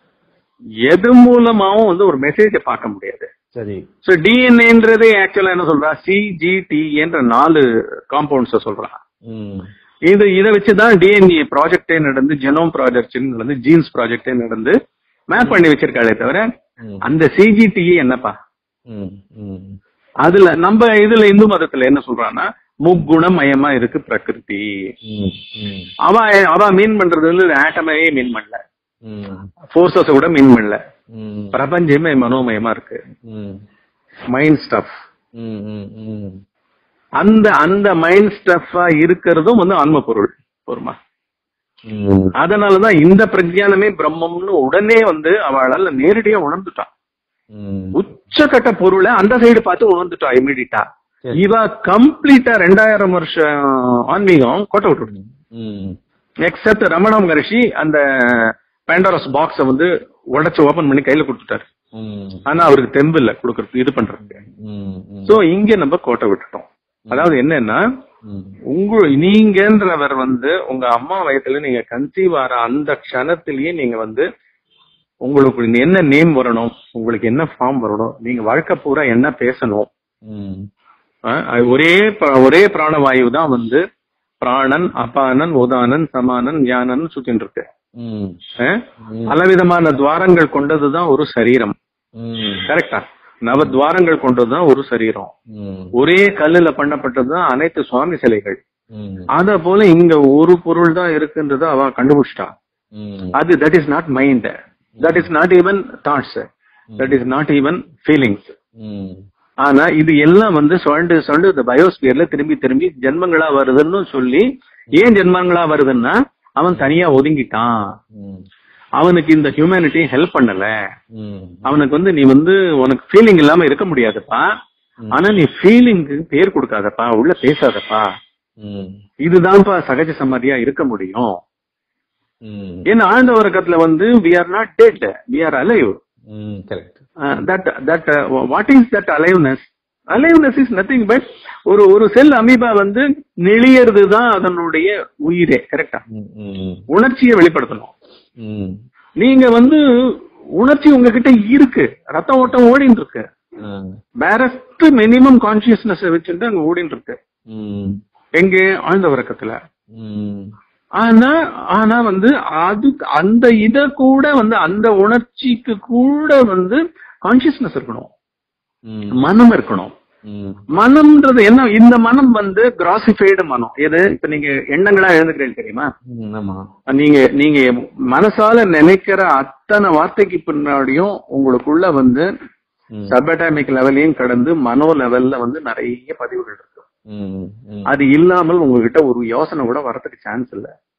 Speaker 1: எது மூலமாவும் வந்து ஒரு மெசேஜை பார்க்க முடியாது
Speaker 2: சரி
Speaker 1: ஸோ டிஎன்ஏன்றது ஆக்சுவலா என்ன சொல்றா சிஜிடி என்ற நாலு காம்பவுண்ட்ஸ சொல்றா
Speaker 2: ம்,
Speaker 1: இது இதை வச்சுதான் டிஎன்ஏ ப்ராஜெக்டே நடந்து ஜெனோம் ப்ராஜெக்ட் நடந்து ஜீன்ஸ் ப்ராஜெக்டே நடந்து மேப் பண்ணி வச்சிருக்காளே தவிர
Speaker 2: ம்,
Speaker 1: அந்த சிஜிடிஏ என்னப்பா
Speaker 2: ம், ம்,
Speaker 1: அதுல நம்ம இதுல இந்து மதத்துல என்ன சொல்றான்னா முக்குணமயமா இருக்கு பிரகிருதி
Speaker 2: ம், ம்,
Speaker 1: அவ அவ மீன் பண்றது வந்து ஆட்டமே மீன் பண்ணல
Speaker 2: ம்,
Speaker 1: போர்சஸ கூட மீன் பண்ணல
Speaker 2: ம்,
Speaker 1: பிரபஞ்சமே மனோமயமா இருக்கு
Speaker 2: ம்,
Speaker 1: மைண்ட் ஸ்டஃப்
Speaker 2: ம், ம், ம்.
Speaker 1: அந்த அந்த மைண்ட் ஸ்டஃபா இருக்கிறதும் வந்து ஆன்ம பொருள் பொறுமா
Speaker 2: ம்,
Speaker 1: அதனாலதான் இந்த பிரஜானமே பிரம்மம்னு உடனே வந்து அவளால நேரடியா உணர்ந்துட்டான்
Speaker 2: ம்.
Speaker 1: உச்சக்கட்ட பொருளை அந்த சைடு பார்த்து உணர்ந்துட்டா இமிடிட்டா
Speaker 2: சரி.
Speaker 1: இவ கம்ப்ளீட்டா ரெண்டாயிரம் வருஷம் ஆன்மீகம் கோட்டை விட்டுடு
Speaker 2: ம்,
Speaker 1: எக்ஸப்ட் ரமண மகரிஷி அந்த பேண்டரஸ் பாக்ஸ வந்து உடைச்சு ஓபன் பண்ணி கையில கொடுத்துட்டாரு
Speaker 2: ம்,
Speaker 1: ஆனா அவருக்கு தெம்பு இல்ல கொடுக்கறது இது பண்றதுக்கு
Speaker 2: ம், ம்,
Speaker 1: சோ இங்க நம்ம கோட்டை விட்டுட்டோம் அதாவது என்னன்னா
Speaker 2: ம்,
Speaker 1: உங்க நீங்கன்றவர் வந்து உங்க அம்மா வயத்துல நீங்க கன்சீவ் ஆற அந்த க்ஷணத்திலேயே நீங்க வந்து உங்களுக்கு என்ன நேம் வரணும் உங்களுக்கு என்ன ஃபார்ம் வரணும் நீங்க வாழ்க்கை பூரா என்ன பேசணும்
Speaker 2: ம்,
Speaker 1: அஹ் அது ஒரே ப- ஒரே பிராணவாயு தான் வந்து பிராணன் அபானன் உதானன் சமானன் ஞானன் சுத்தின்னு இருக்கு
Speaker 2: ம்,
Speaker 1: அஹ்
Speaker 2: ம்,
Speaker 1: பலவிதமான துவாரங்கள் கொண்டதுதான் ஒரு சரீரம்
Speaker 2: ம்,
Speaker 1: கரெக்டா நவ துவாரங்கள் கொண்டதுதான் ஒரு சரீரம்
Speaker 2: ம்,
Speaker 1: ஒரே கல்லுல பண்ணப்பட்டதுதான் அனைத்து சுவாமி சிலைகள்
Speaker 2: ம்,
Speaker 1: அத போல இங்க ஒரு பொருள் தான் இருக்குன்றத அவ கண்டுபிடிச்சிட்டா
Speaker 2: ம்,
Speaker 1: அது that is not mind that is not even thoughts that is not even feelings
Speaker 2: ம்,
Speaker 1: ஆனா இது எல்லாம் வந்து சொண்டு சொண்டு இந்த பயோஸ்பியர்ல திரும்பி திரும்பி ஜென்மங்களா வருதுன்னு சொல்லி ஏன் ஜென்மங்களா வருதுன்னா அவன் தனியா ஒதுங்கிட்டான்
Speaker 2: ம்,
Speaker 1: அவனுக்கு இந்த ஹியூமனிட்டி ஹெல்ப் பண்ணல
Speaker 2: ம்,
Speaker 1: அவனுக்கு வந்து நீ வந்து உனக்கு ஃபீலிங் இல்லாம இருக்க முடியாதுப்பா ஆனா நீ ஃபீலிங்க்கு பேர் கொடுக்காதப்பா உள்ள பேசாதப்பா
Speaker 2: ம்,
Speaker 1: இதுதான்ப்பா சகஜ சமாதியா இருக்க முடியும்
Speaker 2: ம்,
Speaker 1: ஏன்னா ஆழ்ந்த உறக்கத்துல வந்து we are not dead we are alive
Speaker 2: ம், correct.
Speaker 1: That that what is that aliveness aliveness is nothing but ஒரு ஒரு செல் அமீபா வந்து நெளியறது தான் அதனுடைய உயிரே கரெக்டா
Speaker 2: ம், ம்,
Speaker 1: உணர்ச்சியை வெளிப்படுத்தணும்
Speaker 2: ம்,
Speaker 1: நீங்க வந்து உணர்ச்சி உங்ககிட்ட இருக்கு ரத்த ஓட்டம் ஓடின்னு இருக்கு
Speaker 2: ஆ,
Speaker 1: பேரஸ்ட் மினிமம் கான்சியஸ்னஸ் வச்சுட்டு அங்க ஓடின்னு இருக்கு
Speaker 2: ம்,
Speaker 1: எங்கே ஆழ்ந்த உறக்கத்துல
Speaker 2: ம்,
Speaker 1: ஆனா ஆனா வந்து அது அந்த இத கூட வந்து அந்த உணர்ச்சிக்கு கூட வந்து கான்சியஸ்னஸ் இருக்கணும்
Speaker 2: ம்,
Speaker 1: மனம் இருக்கணும்
Speaker 2: ம்,
Speaker 1: மனம்ன்றது என்ன இந்த மனம் வந்து கிராசிஃபைடு மனம் எது இப்ப நீங்க எண்ணங்களா எழுந்துக்கிறீங்க தெரியுமா
Speaker 2: ம், ஆமா
Speaker 1: நீங்க நீங்க மனசால நினைக்கிற அத்தனை வார்த்தைக்கு பின்னாடியும் உங்களுக்குள்ள வந்து
Speaker 2: ம்,
Speaker 1: சபடாமிக் லெவலையும் கடந்து மனோ லெவல்ல வந்து நிறைய பதிவுகள் இருக்கு
Speaker 2: ம், ம்,
Speaker 1: அது இல்லாமல் உங்ககிட்ட ஒரு யோசனை கூட வரதுக்கு சான்ஸ் இல்ல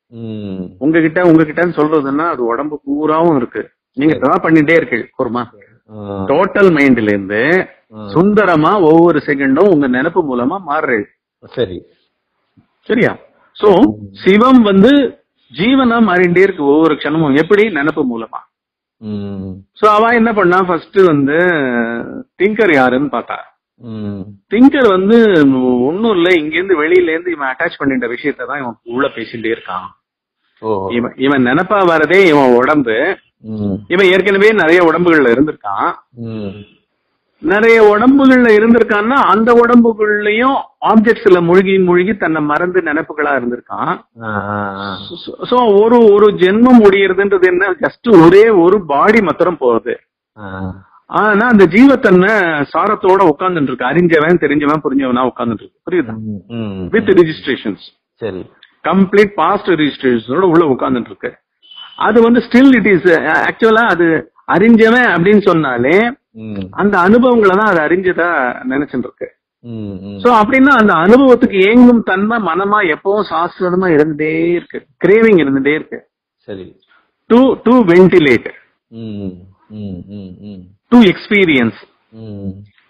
Speaker 2: ம்
Speaker 1: உங்ககிட்ட உங்ககிட்டன்னு சொல்றதுன்னா அது உடம்பு பூராவும் இருக்கு நீங்க தான் பண்ணிட்டே இருக்கு குருமா
Speaker 2: ஆ,
Speaker 1: டோட்டல் மைண்ட்ல இருந்து
Speaker 2: ஆ.
Speaker 1: சுந்தரமா ஒவ்வொரு செகண்டும் உங்க நினைப்பு மூலமா மாறுறது
Speaker 2: சரி
Speaker 1: சரியா சோ சிவம் வந்து ஜீவனா மாறிண்டே இருக்கு ஒவ்வொரு க்ஷணமும் எப்படி நினைப்பு மூலமா
Speaker 2: ம்
Speaker 1: சோ அவ என்ன பண்ணா ஃபர்ஸ்ட் வந்து திங்கர் யாருன்னு பார்த்தா
Speaker 2: ம்
Speaker 1: திங்கர் வந்து ஒண்ணும் இல்ல இங்க இருந்து வெளியில இருந்து இவன் அட்டாச் பண்ணிட்ட விஷயத்தை தான் இவன் உள்ள பேசிட்டே இருக்கான்
Speaker 2: ஓ
Speaker 1: இவன் இவன் நினைப்பா வரதே இவன் உடம்பு
Speaker 2: ம்
Speaker 1: இவன் ஏற்கனவே நிறைய உடம்புகள்ல இருந்திருக்கான்
Speaker 2: ம்
Speaker 1: நிறைய உடம்புகள்ல இருந்திருக்கான்னா அந்த உடம்புகள்லயும் ஆப்ஜெக்ட்ஸ்ல முழுகி முழுகி தன்னை மறந்து நினைப்புகளா இருந்திருக்கான்
Speaker 2: ஆ, ஆ, ஆ.
Speaker 1: சோ ஒரு ஒரு ஜென்மம் முடியறதுன்றது என்ன ஜஸ்ட் ஒரே ஒரு பாடி மாத்திரம் போகுது
Speaker 2: ஆ.
Speaker 1: ஆனா அந்த ஜீவத்தன்மை சாரத்தோட உட்கார்ந்துட்டு இருக்கு அறிஞ்சவன் தெரிஞ்சவன் புரிஞ்சவனா உட்கார்ந்துட்டு இருக்கு புரியுதா
Speaker 2: ம், ம்.
Speaker 1: வித் ரிஜிஸ்ட்ரேஷன்ஸ்
Speaker 2: சரி
Speaker 1: கம்ப்ளீட் பாஸ்ட் ரிஜிஸ்ட்ரேஷனோட உள்ள உட்கார்ந்துட்டு இருக்கு அது வந்து ஸ்டில் இட் இஸ் ஆக்சுவலா அது அறிஞ்சவன் அப்படின்னு சொன்னாலே
Speaker 2: ம்,
Speaker 1: அந்த அனுபவங்களை தான் அது அறிஞ்சதா நினைச்சுட்டு இருக்கு
Speaker 2: ம், ம்.
Speaker 1: சோ அப்படின்னா அந்த அனுபவத்துக்கு ஏங்கும் தன்மை மனமா எப்பவும் சாஸ்வதமா இருந்துட்டே இருக்கு கிரேவிங் இருந்துட்டே இருக்கு
Speaker 2: சரி
Speaker 1: டு டு வென்டிலேட்
Speaker 2: ம், ம், ம், ம்,
Speaker 1: டு எக்ஸ்பீரியன்ஸ்
Speaker 2: ம்,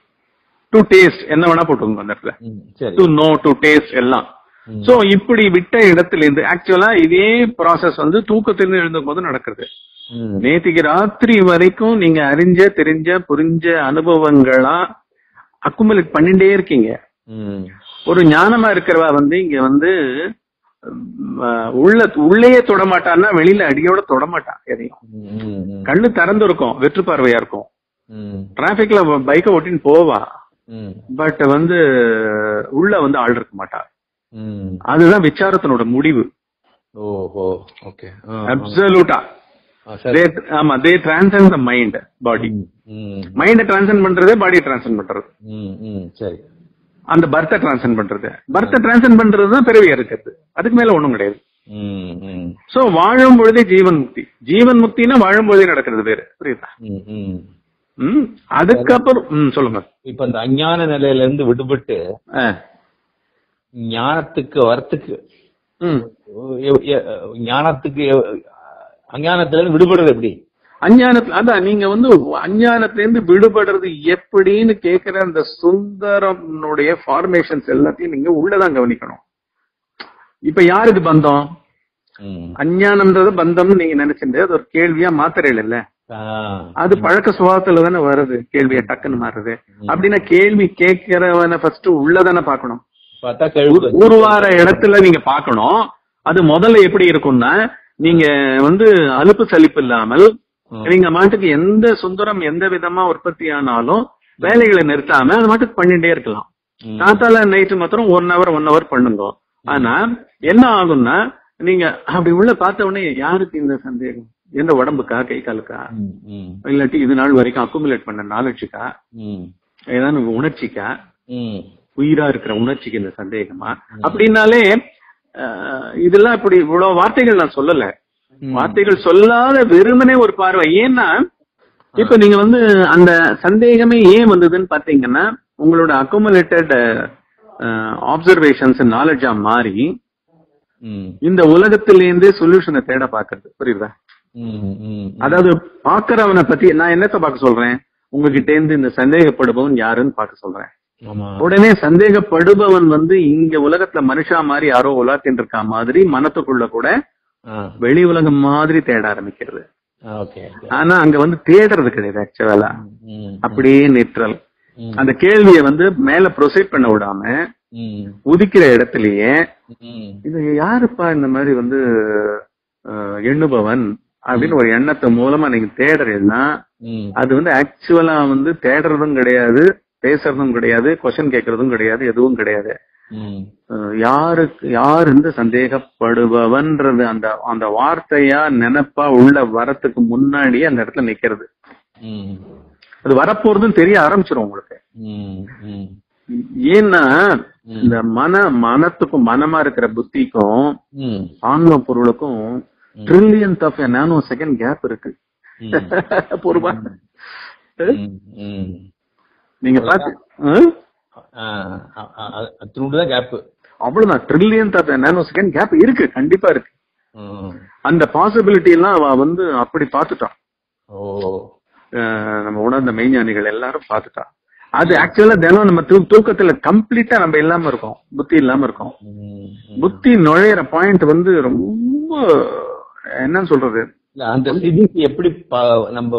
Speaker 1: டு டேஸ்ட் என்ன வேணா போட்டுக்கோங்க அந்த இடத்துல
Speaker 2: ம். சரி
Speaker 1: டு நோ டு டேஸ்ட் எல்லாம்
Speaker 2: ம்.
Speaker 1: சோ இப்படி விட்ட இடத்துல இருந்து ஆக்சுவலா இதே ப்ராசஸ் வந்து தூக்கத்திலிருந்து எழுந்தும் போது நடக்கிறது
Speaker 2: ம்,
Speaker 1: நேத்திக்கு ராத்திரி வரைக்கும் நீங்க அறிஞ்ச தெரிஞ்ச புரிஞ்ச அனுபவங்களா அக்குமுலேட் பண்ணிட்டே இருக்கீங்க
Speaker 2: ம்,
Speaker 1: ஒரு ஞானமா இருக்கிறவா வந்து இங்க வந்து உம், அஹ், உள்ள உள்ளேயே தொடமாட்டான்னா வெளியில அடியோட தொடமாட்டான் எதையும்
Speaker 2: ம், ம்,
Speaker 1: கண்ணு திறந்து இருக்கும் வெற்று பார்வையா இருக்கும்
Speaker 2: ம்,
Speaker 1: டிராபிக்ல பைக்கை ஓட்டின்னு போவா
Speaker 2: ம்,
Speaker 1: பட் வந்து உள்ள வந்து ஆள் இருக்க மாட்டா
Speaker 2: ம்.
Speaker 1: அதுதான் விசாரத்தினோட முடிவு
Speaker 2: ஓஹோ ஓகே ஆ, ஆ.
Speaker 1: அப்சல்யூட்டா
Speaker 2: ஆ, சரி
Speaker 1: ஆமா தே டிரான்சன் த மைண்ட் பாடி
Speaker 2: ம், ம்,
Speaker 1: மைண்டை டிரான்சன் பண்றதே பாடியை டிரான்சன் பண்றது
Speaker 2: ம், ம். சரி
Speaker 1: அந்த பர்த்தை டிரான்சன் பண்றது பர்த்தை டிரான்சன் பண்றது தான் பிறவியா இருக்கிறது அதுக்கு மேல ஒண்ணும் கிடையாது
Speaker 2: ம், ம்,
Speaker 1: சோ வாழும் பொழுதே ஜீவன் முக்தி ஜீவன் முக்தினா வாழும் பொழுதே நடக்கிறது வேறு புரியுதா
Speaker 2: ம், ம்.
Speaker 1: ம் அதுக்கப்புறம் ம் சொல்லுங்க
Speaker 2: இப்ப இந்த அஞ்ஞான நிலையில இருந்து விடுபட்டு
Speaker 1: ஆ.
Speaker 2: ஞானத்துக்கு வரத்துக்கு
Speaker 1: ம்
Speaker 2: எ- எ- ஞானத்துக்கு எ- அஞ்ஞானத்துல இருந்து விடுபடுறது எப்படி
Speaker 1: அஞ்ஞானத்துல அதான் நீங்க வந்து அஞ்ஞானத்துல இருந்து விடுபடுறது எப்படின்னு கேக்குற அந்த சுந்தரனுடைய ஃபார்மேஷன்ஸ் எல்லாத்தையும் நீங்க உள்ளதான் கவனிக்கணும் இப்ப யாருக்கு பந்தம்
Speaker 2: ம்.
Speaker 1: அஞ்ஞானம்ன்றது பந்தம்னு நீங்க நினைச்சிட்டு அது ஒரு கேள்வியா மாத்திரையில இல்ல
Speaker 2: ஆ.
Speaker 1: அது பழக்க சுபாவத்துல தானே வருது கேள்வியா டக்குன்னு மாறுது அப்படின்னா கேள்வி கேட்கிறவன ஃபர்ஸ்ட் உள்ளதானே பார்க்கணும்
Speaker 2: பார்த்தா கழுவு
Speaker 1: உருவார இடத்துல நீங்க பார்க்கணும் அது முதல்ல எப்படி இருக்கும்னா நீங்க வந்து அலுப்பு சலிப்பு இல்லாமல்
Speaker 2: ம்.
Speaker 1: நீங்க மாட்டுக்கு எந்த சுந்தரம் எந்த விதமா உற்பத்தி ஆனாலும் வேலைகளை நிறுத்தாம அது மாட்டுக்கு பண்ணிட்டே இருக்கலாம்
Speaker 2: ம்.
Speaker 1: காத்தால நைட்டு மாத்திரம் ஒன் ஹவர் ஒன் ஹவர் பண்ணுங்க ஆனா என்ன ஆகும்னா நீங்க அப்படி உள்ள பார்த்த உடனே யாருக்கு இந்த சந்தேகம் எந்த உடம்புக்கா கை காலுக்கா
Speaker 2: ம், ம்,
Speaker 1: இல்லாட்டி இது நாள் வரைக்கும் அக்குமுலேட் பண்ண நாலேஜுக்கா
Speaker 2: ம்,
Speaker 1: ஏதாவது உணர்ச்சிக்கா
Speaker 2: ம்,
Speaker 1: உயிரா இருக்கிற உணர்ச்சிக்கு இந்த சந்தேகமா அப்படின்னாலே அஹ், இதெல்லாம் இப்படி இவ்வளவு வார்த்தைகள் நான் சொல்லல
Speaker 2: ம்.
Speaker 1: வார்த்தைகள் சொல்லாத வெறுமனே ஒரு பார்வை ஏன்னா இப்ப நீங்க வந்து அந்த சந்தேகமே ஏன் வந்ததுன்னு பாத்தீங்கன்னா உங்களோட அக்குமுலேட்டட் ஆப்சர்வேஷன்ஸ் நாலேஜா மாறி
Speaker 2: ம்,
Speaker 1: இந்த உலகத்திலேருந்தே சொல்யூஷனை தேட பாக்குறது புரியுதா
Speaker 2: ம், ம்.
Speaker 1: அதாவது பாக்குறவனை பத்தி நான் என்னத்த பார்க்க சொல்றேன் உங்ககிட்ட இருந்து இந்த சந்தேகப்படுபவன் யாருன்னு பார்க்க சொல்றேன்
Speaker 2: ஆமா
Speaker 1: உடனே சந்தேகப்படுபவன் வந்து இங்க உலகத்துல மனுஷா மாதிரி யாரோ உலாத்தின்னு இருக்கா மாதிரி மனத்துக்குள்ள கூட
Speaker 2: ஆ,
Speaker 1: வெளி உலகம் மாதிரி தேட ஆரம்பிக்கிறது
Speaker 2: ஆ, ஓகே ஓகே.
Speaker 1: ஆனா அங்க வந்து தேடுறது கிடையாது ஆக்சுவலா
Speaker 2: ம்,
Speaker 1: அப்படியே நிற்றல்
Speaker 2: ம்,
Speaker 1: அந்த கேள்வியை வந்து மேல ப்ரொசீட் பண்ண விடாம
Speaker 2: ம்,
Speaker 1: உதிக்கிற இடத்துலயே
Speaker 2: ம்,
Speaker 1: இது யாருப்பா இந்த மாதிரி வந்து அஹ், எண்ணுபவன் அப்படின்னு ஒரு எண்ணத்தை மூலமா நீங்க தேடுறீங்கன்னா
Speaker 2: ம்,
Speaker 1: அது வந்து ஆக்சுவலா வந்து தேடுறதும் கிடையாது பேசுறதும் கிடையாது கொஸ்டின் கேட்கறதும் கிடையாது எதுவும் கிடையாது
Speaker 2: ம்,
Speaker 1: அஹ் யாருக்கு யார் இந்த சந்தேகப்படுபவன்றது அந்த அந்த வார்த்தையா நினைப்பா உள்ள வரத்துக்கு முன்னாடியே அந்த இடத்துல நிக்கிறது
Speaker 2: ம்,
Speaker 1: அது வரப்போறதுன்னு தெரிய ஆரம்பிச்சிடும் உங்களுக்கு
Speaker 2: ம், ம்,
Speaker 1: ஏன்னா இந்த மன மனத்துக்கும் மனமா இருக்கிற புத்திக்கும்
Speaker 2: ம்,
Speaker 1: ஆன்ம பொருளுக்கும் trillionth of nanosecond gap இருக்கு
Speaker 2: ம்,
Speaker 1: பொறுப்பா
Speaker 2: ம், ம்.
Speaker 1: நீங்க பாத்து ஆ?
Speaker 2: ஆ, அ- அ- அ- அத்தினூண்டுதான் கேப்
Speaker 1: அவ்வளவுதான் trillionth of nanosecond gap இருக்கு கண்டிப்பா இருக்கு அந்த பாசிபிலிட்டி எல்லாம் அவ வந்து அப்படி பாத்துட்டான்
Speaker 2: ஓ
Speaker 1: அஹ் நம்ம உணர்ந்த மெய்ஞானிகள் எல்லாரும் பாத்துட்டா அது ஆக்சுவலா தினம் நம்ம தூ- தூக்கத்துல கம்ப்ளீட்டா நம்ம இல்லாம இருக்கோம் புத்தி இல்லாம இருக்கோம்
Speaker 2: ம், ம்.
Speaker 1: புத்தி நுழையிற பாயிண்ட் வந்து ரொம்ப என்ன சொல்றது
Speaker 2: இல்ல, அந்த சிதிக்கு எப்படி ப- நம்ம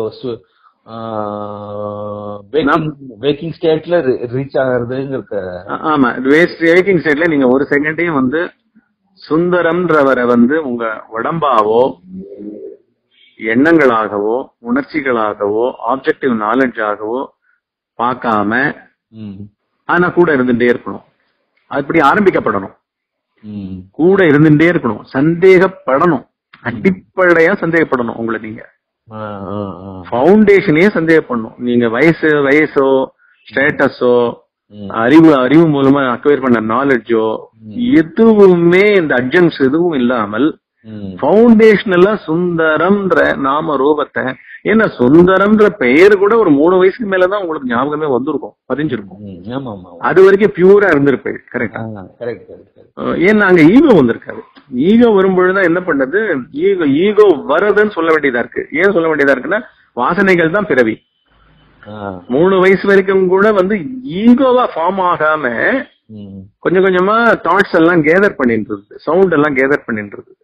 Speaker 2: வேக்கிங் ஸ்டேட்ல ரீச் ஆகுறதுங்கிறத
Speaker 1: ஆ- ஆமா வேஸ்ட் வேக்கிங் ஸ்டேட்ல நீங்க ஒரு செகண்டையும் வந்து சுந்தரம்ன்றவரை வந்து உங்க உடம்பாவோ எண்ணங்களாகவோ உணர்ச்சிகளாகவோ ஆப்ஜெக்டிவ் நாலேஜாகவோ பார்க்காம
Speaker 2: ம்,
Speaker 1: ஆனா கூட இருந்துட்டே இருக்கணும் அப்படி ஆரம்பிக்கப்படணும்
Speaker 2: ம்,
Speaker 1: கூட இருந்துட்டே இருக்கணும் சந்தேகப்படணும் அடிப்படையா சந்தேகப்படணும் உங்களை நீங்க
Speaker 2: ஆ, ஆ, ஆ.
Speaker 1: ஃபவுண்டேஷனையே சந்தேகப்படணும் நீங்க வயசு வயசோ ஸ்டேட்டஸோ
Speaker 2: ம்,
Speaker 1: அறிவு அறிவு மூலமா அக்வயர் பண்ண நாலேஜோ எதுவுமே இந்த அட்ஜன்ஸ் எதுவும் இல்லாமல்
Speaker 2: ம்,
Speaker 1: ஃபவுண்டேஷனலா சுந்தரம்ன்ற நாம ரூபத்தை ஏன்னா சுந்தரம்ன்ற பெயர் கூட ஒரு மூணு வயசுக்கு மேலதான் உங்களுக்கு ஞாபகமே வந்திருக்கும் பதிஞ்சிருக்கும்
Speaker 2: ம், ஆமா ஆமா
Speaker 1: அது வரைக்கும் பியூரா இருந்திருப்பேன் கரெக்ட்
Speaker 2: கரெக்ட் கரெக்ட்
Speaker 1: ஏன்னா அங்க ஈகோ வந்திருக்காது ஈகோ வரும்பொழுதுதான் என்ன பண்ணது ஈகோ ஈகோ வரதுன்னு சொல்ல வேண்டியதா இருக்கு ஏன் சொல்ல வேண்டியதா இருக்குன்னா வாசனைகள் தான் பிறவி மூணு வயசு வரைக்கும் கூட வந்து ஈகோவா ஃபார்ம் ஆகாம கொஞ்சம் கொஞ்சமா தாட்ஸ் எல்லாம் கேதர் பண்ணிட்டு இருந்தது சவுண்ட் எல்லாம் கேதர் பண்ணிட்டு இருந்தது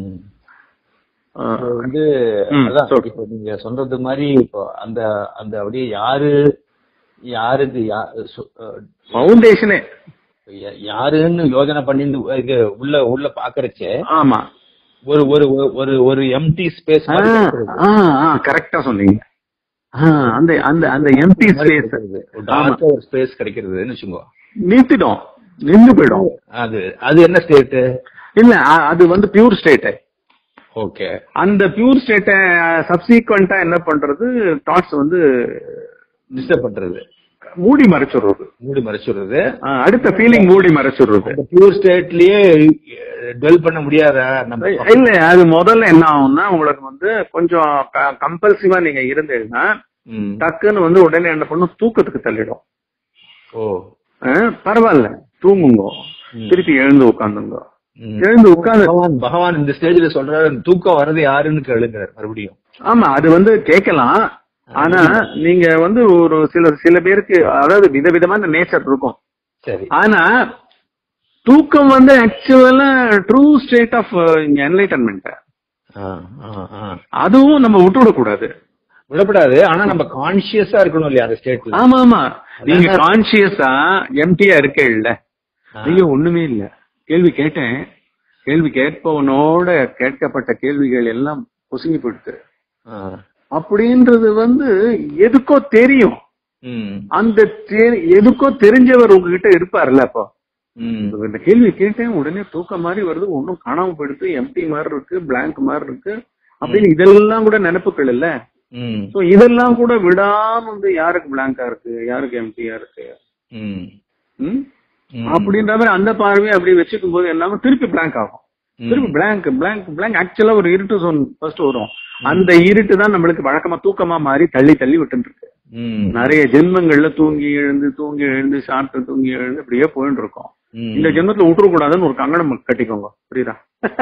Speaker 2: இப்போ வந்து
Speaker 1: ம்,
Speaker 2: அதான்
Speaker 1: சொல்லு.
Speaker 2: இப்போ நீங்க சொல்றது மாதிரி இப்போ அந்த அந்த அப்படியே யாரு யாருக்கு யா- சு- அஹ்,
Speaker 1: ஃபவுண்டேஷனே
Speaker 2: யா- யாருன்னு யோசனை பண்ணிட்டு இது உள்ள உள்ள பாக்குறச்சே
Speaker 1: ஆமா
Speaker 2: ஒரு ஒரு ஒரு- ஒரு ஒரு எம்டி ஸ்பேஸ்
Speaker 1: கரெக்டா சொன்னீங்க ஆ, அந்த அந்த அந்த எம்டி ஸ்பேஸ்
Speaker 2: டார்க் ஒரு ஸ்பேஸ் கிடைக்கிறதுன்னு வச்சுக்கோ
Speaker 1: நிறுத்திடும் நின்று போயிடும்
Speaker 2: அது அது என்ன ஸ்டேட்
Speaker 1: இல்ல அ- அது வந்து பியூர் ஸ்டேட்
Speaker 2: ஓகே
Speaker 1: அந்த பியூர் ஸ்டேட்டை சப்சீக்வெண்டா என்ன பண்றது தாட்ஸ் வந்து
Speaker 2: டிஸ்டர்ப் பண்றது
Speaker 1: மூடி மறைச்சிடுறது
Speaker 2: மூடி மறைச்சுடுறது
Speaker 1: ஆ, அடுத்த ஃபீலிங் மூடி மறைச்சிடுறது
Speaker 2: அந்த பியூர் ஸ்டேட்லயே டெல் பண்ண முடியாத நம்ம
Speaker 1: இல்ல அது முதல்ல என்ன ஆகும்னா உங்களுக்கு வந்து கொஞ்சம் கம்பல்சிவா நீங்க இருந்தீங்கன்னா
Speaker 2: ம்.
Speaker 1: டக்குன்னு வந்து உடனே என்ன பண்ணும் தூக்கத்துக்கு தள்ளிடும்
Speaker 2: ஓ
Speaker 1: ஆ, பரவாயில்ல தூங்குங்க
Speaker 2: ம்.
Speaker 1: திருப்பி எழுந்து உட்காந்துங்க
Speaker 2: ம்.
Speaker 1: எழுந்து உட்காந்து
Speaker 2: பகவான் பகவான் இந்த ஸ்டேஜ்ல சொல்றாரு தூக்கம் வர்றது யாருன்னு கேளுங்கிறார் மறுபடியும்
Speaker 1: ஆமா அது வந்து கேட்கலாம் ஆனா நீங்க வந்து ஒரு சில சில பேருக்கு அதாவது விதவிதமான நேச்சர் இருக்கும்
Speaker 2: சரி
Speaker 1: ஆனா தூக்கம் வந்து ஆக்சுவலா ட்ரூ ஸ்டேட் ஆஃப் என்லைட்டன்மெண்ட்
Speaker 2: ஆ, ஆ, ஆ.
Speaker 1: அதுவும் நம்ம விட்டுவிட கூடாது
Speaker 2: விடப்படாது ஆனா நம்ம கான்சியஸா இருக்கணும் இல்லையா அந்த ஸ்டேட்ல
Speaker 1: ஆமா ஆமா நீங்க கான்சியஸா எம்டியா இருக்க இல்ல நீங்க ஒண்ணுமே இல்ல கேள்வி கேட்டேன் கேள்வி கேட்பவனோட கேட்கப்பட்ட கேள்விகள் எல்லாம் பொசுங்கி போயிடுது அப்படின்றது வந்து எதுக்கோ தெரியும் அந்த தெ- எதுக்கோ தெரிஞ்சவர் உங்ககிட்ட இருப்பார்ல அப்போ இந்த கேள்வி கேட்டேன் உடனே தூக்கம் மாதிரி வருது ஒன்னும் காணாம போயிடுது எம்டி மாதிரி இருக்கு blank மாதிரி இருக்கு அப்படின்னு இதெல்லாம் கூட நினைப்புகள் இல்ல சோ இதெல்லாம் கூட விடாம வந்து யாருக்கு பிளாங்கா இருக்கு யாருக்கு எம்டியா இருக்கு ம்? அப்படின்ற மாதிரி அந்த பார்வையை அப்படி வச்சுக்கும் போது என்ன ஆகும்? திருப்பி blank ஆகும் திருப்பி blank blank blank ஆக்சுவலா ஒரு இருட்டு zone ஃபர்ஸ்ட் வரும் அந்த இருட்டு தான் நம்மளுக்கு வழக்கமா தூக்கமா மாறி தள்ளி தள்ளி விட்டுட்டு இருக்கு நிறைய ஜென்மங்கள்ல தூங்கி எழுந்து தூங்கி எழுந்து சாப்பிட்டு தூங்கி எழுந்து அப்படியே போயிட்டு இருக்கோம் இந்த ஜென்மத்துல விட்டுற கூடாதுன்னு ஒரு கங்கணம் கட்டிக்கோங்க புரியுதா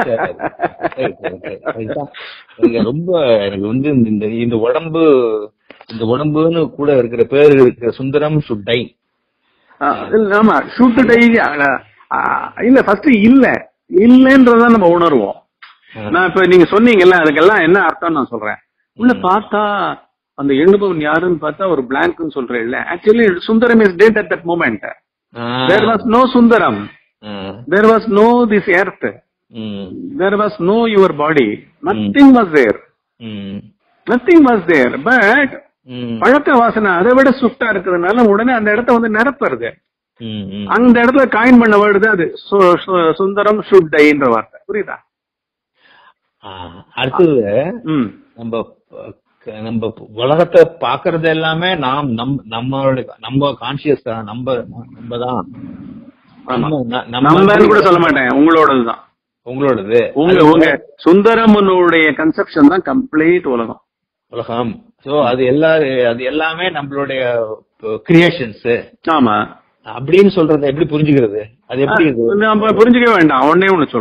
Speaker 2: எனக்கு ரொம்ப எனக்கு வந்து இந்த- இந்த இந்த உடம்பு இந்த உடம்புன்னு கூட இருக்கிற பேர் இருக்கிற சுந்தரம் சுட்டை
Speaker 1: ஆஹ் இல்ல, ஆமா ஷூட்டு டை இல்ல ஃபர்ஸ்ட் இல்ல இல்லன்றத நம்ம உணர்வோம் நான் இப்ப நீங்க சொன்னீங்கல்ல அதுக்கெல்லாம் என்ன அர்த்தம் நான் சொல்றேன் உள்ள பார்த்தா அந்த எழுபவன் யாருன்னு பார்த்தா ஒரு பிளாங்க்னு சொல்றேன் இல்ல actually Sundaram is dead at that moment there was no Sundaram there was no this earth there was no your body nothing was there nothing was there but பழக்க வாசனை அதை விட சுட்டா இருக்கிறதுனால உடனே அந்த இடத்த வந்து நிரப்புறது அந்த இடத்துல காயின் பண்ண வேர்டு அது சு- சு- சுந்தரம் சுட்டைன்ற வார்த்தை புரியுதா
Speaker 2: அடுத்தது
Speaker 1: ம்
Speaker 2: நம்ம அஹ், நம்ம உலகத்தை பாக்குறது எல்லாமே நாம் நம் நம்மளோட நம்ம கான்சியஸ் தான் நம்ம நம்ம தான் நம்ம ந-
Speaker 1: நம்மன்னு கூட சொல்ல மாட்டேன் உங்களோடதுதான்
Speaker 2: உங்களோடது
Speaker 1: உங்க உங்க சுந்தரமனுடைய கன்செப்ஷன் தான் கம்ப்ளீட் உலகம்
Speaker 2: உலகம் சோ அது எல்லா அது எல்லாமே நம்மளுடைய கிரியேஷன்ஸ்
Speaker 1: ஆமா
Speaker 2: அப்படின்னு சொல்றத எப்படி புரிஞ்சுக்கிறது அது எப்படி இது?
Speaker 1: நம்ம புரிஞ்சுக்க வேண்டாம் ஒன்னே ஒண்ணு சொல்றேன்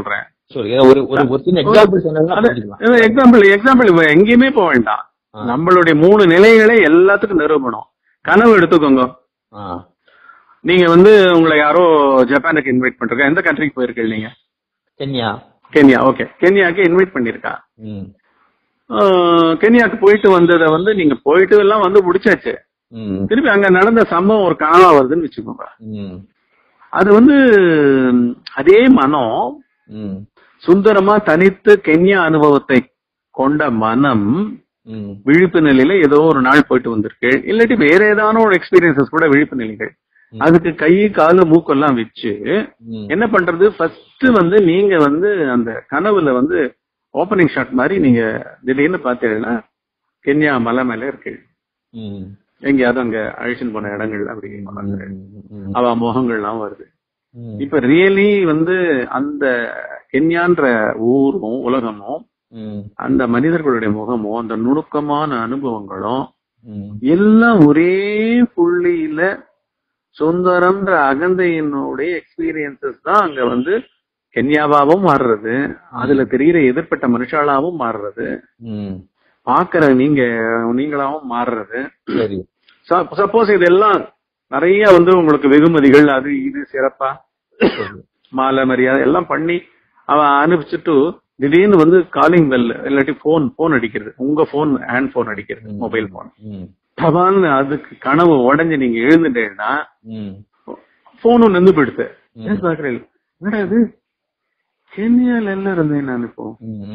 Speaker 2: சரி ஒரு ஒரு ஒரு சின்ன எக்ஸாம்பிள் சொன்னா
Speaker 1: எக்ஸாம்பிள் எக்ஸாம்பிள் எங்கேயுமே போக வேண்டாம் நம்மளுடைய மூணு நிலைகளை எல்லாத்துக்கும் நிரூபணம் கனவு எடுத்துக்கோங்க நீங்க வந்து உங்களை யாரோ ஜப்பானுக்கு இன்வைட் பண்றாங்க எந்த கண்ட்ரிக்கு போயிருக்கீங்க நீங்க
Speaker 2: கென்யா
Speaker 1: கென்யா ஓகே கென்யாக்கு இன்வைட் பண்ணிருக்கா கென்யாக்கு போயிட்டு வந்ததை வந்து நீங்க போயிட்டு எல்லாம் வந்து முடிச்சாச்சு திருப்பி அங்க நடந்த சம்பவம் ஒரு கனவா வருதுன்னு வச்சுக்கோங்க அது வந்து அதே மனம் சுந்தரமா தனித்து கென்யா அனுபவத்தை கொண்ட மனம் விழிப்பு நிலையில ஏதோ ஒரு நாள் போயிட்டு வந்திருக்கு இல்லாட்டி வேற ஏதான ஒரு எக்ஸ்பீரியன்சஸ் கூட விழிப்பு நிலைகள் அதுக்கு கை காலு மூக்கெல்லாம் வச்சு என்ன பண்றது ஃபர்ஸ்ட் வந்து நீங்க வந்து அந்த கனவுல வந்து ஓப்பனிங் ஷாட் மாதிரி நீங்க திடீர்னு பாத்தீங்கன்னா கென்யா மலை மேல இருக்கு எங்கேயாவது அங்க அழிச்சுன்னு போன இடங்கள் அப்படி அவ முகங்கள்லாம் வருது இப்ப ரியலி வந்து அந்த கென்யான்ற ஊரும் உலகமும் அந்த மனிதர்களுடைய முகமும் அந்த நுணுக்கமான அனுபவங்களும் எல்லாம் ஒரே புள்ளியில சுந்தரம்ன்ற அகந்தையினுடைய எக்ஸ்பீரியன்சஸ் தான் அங்க வந்து கென்யாவாவும் மாறுறது அதுல தெரிகிற எதிர்பட்ட மனுஷாலாவும் மாறுறது பாக்குற நீங்க நீங்களாவும் மாறுறது சப்போஸ் இதெல்லாம் நிறைய வந்து உங்களுக்கு வெகுமதிகள் அது இது சிறப்பா மாலை மரியாதை எல்லாம் பண்ணி அவன் அனுப்பிச்சுட்டு திடீர்னு வந்து காலிங் பெல் இல்லாட்டி போன் போன் அடிக்கிறது உங்க போன் ஹேண்ட் போன் அடிக்கிறது மொபைல் போன் டபால்னு அதுக்கு கனவு உடஞ்சு நீங்க எழுந்துட்டேன்னா போனும் நின்று போயிடுது பாக்குறேன் என்னடா இது கென்யால எல்லாம் இருந்தேன் நான் இப்போ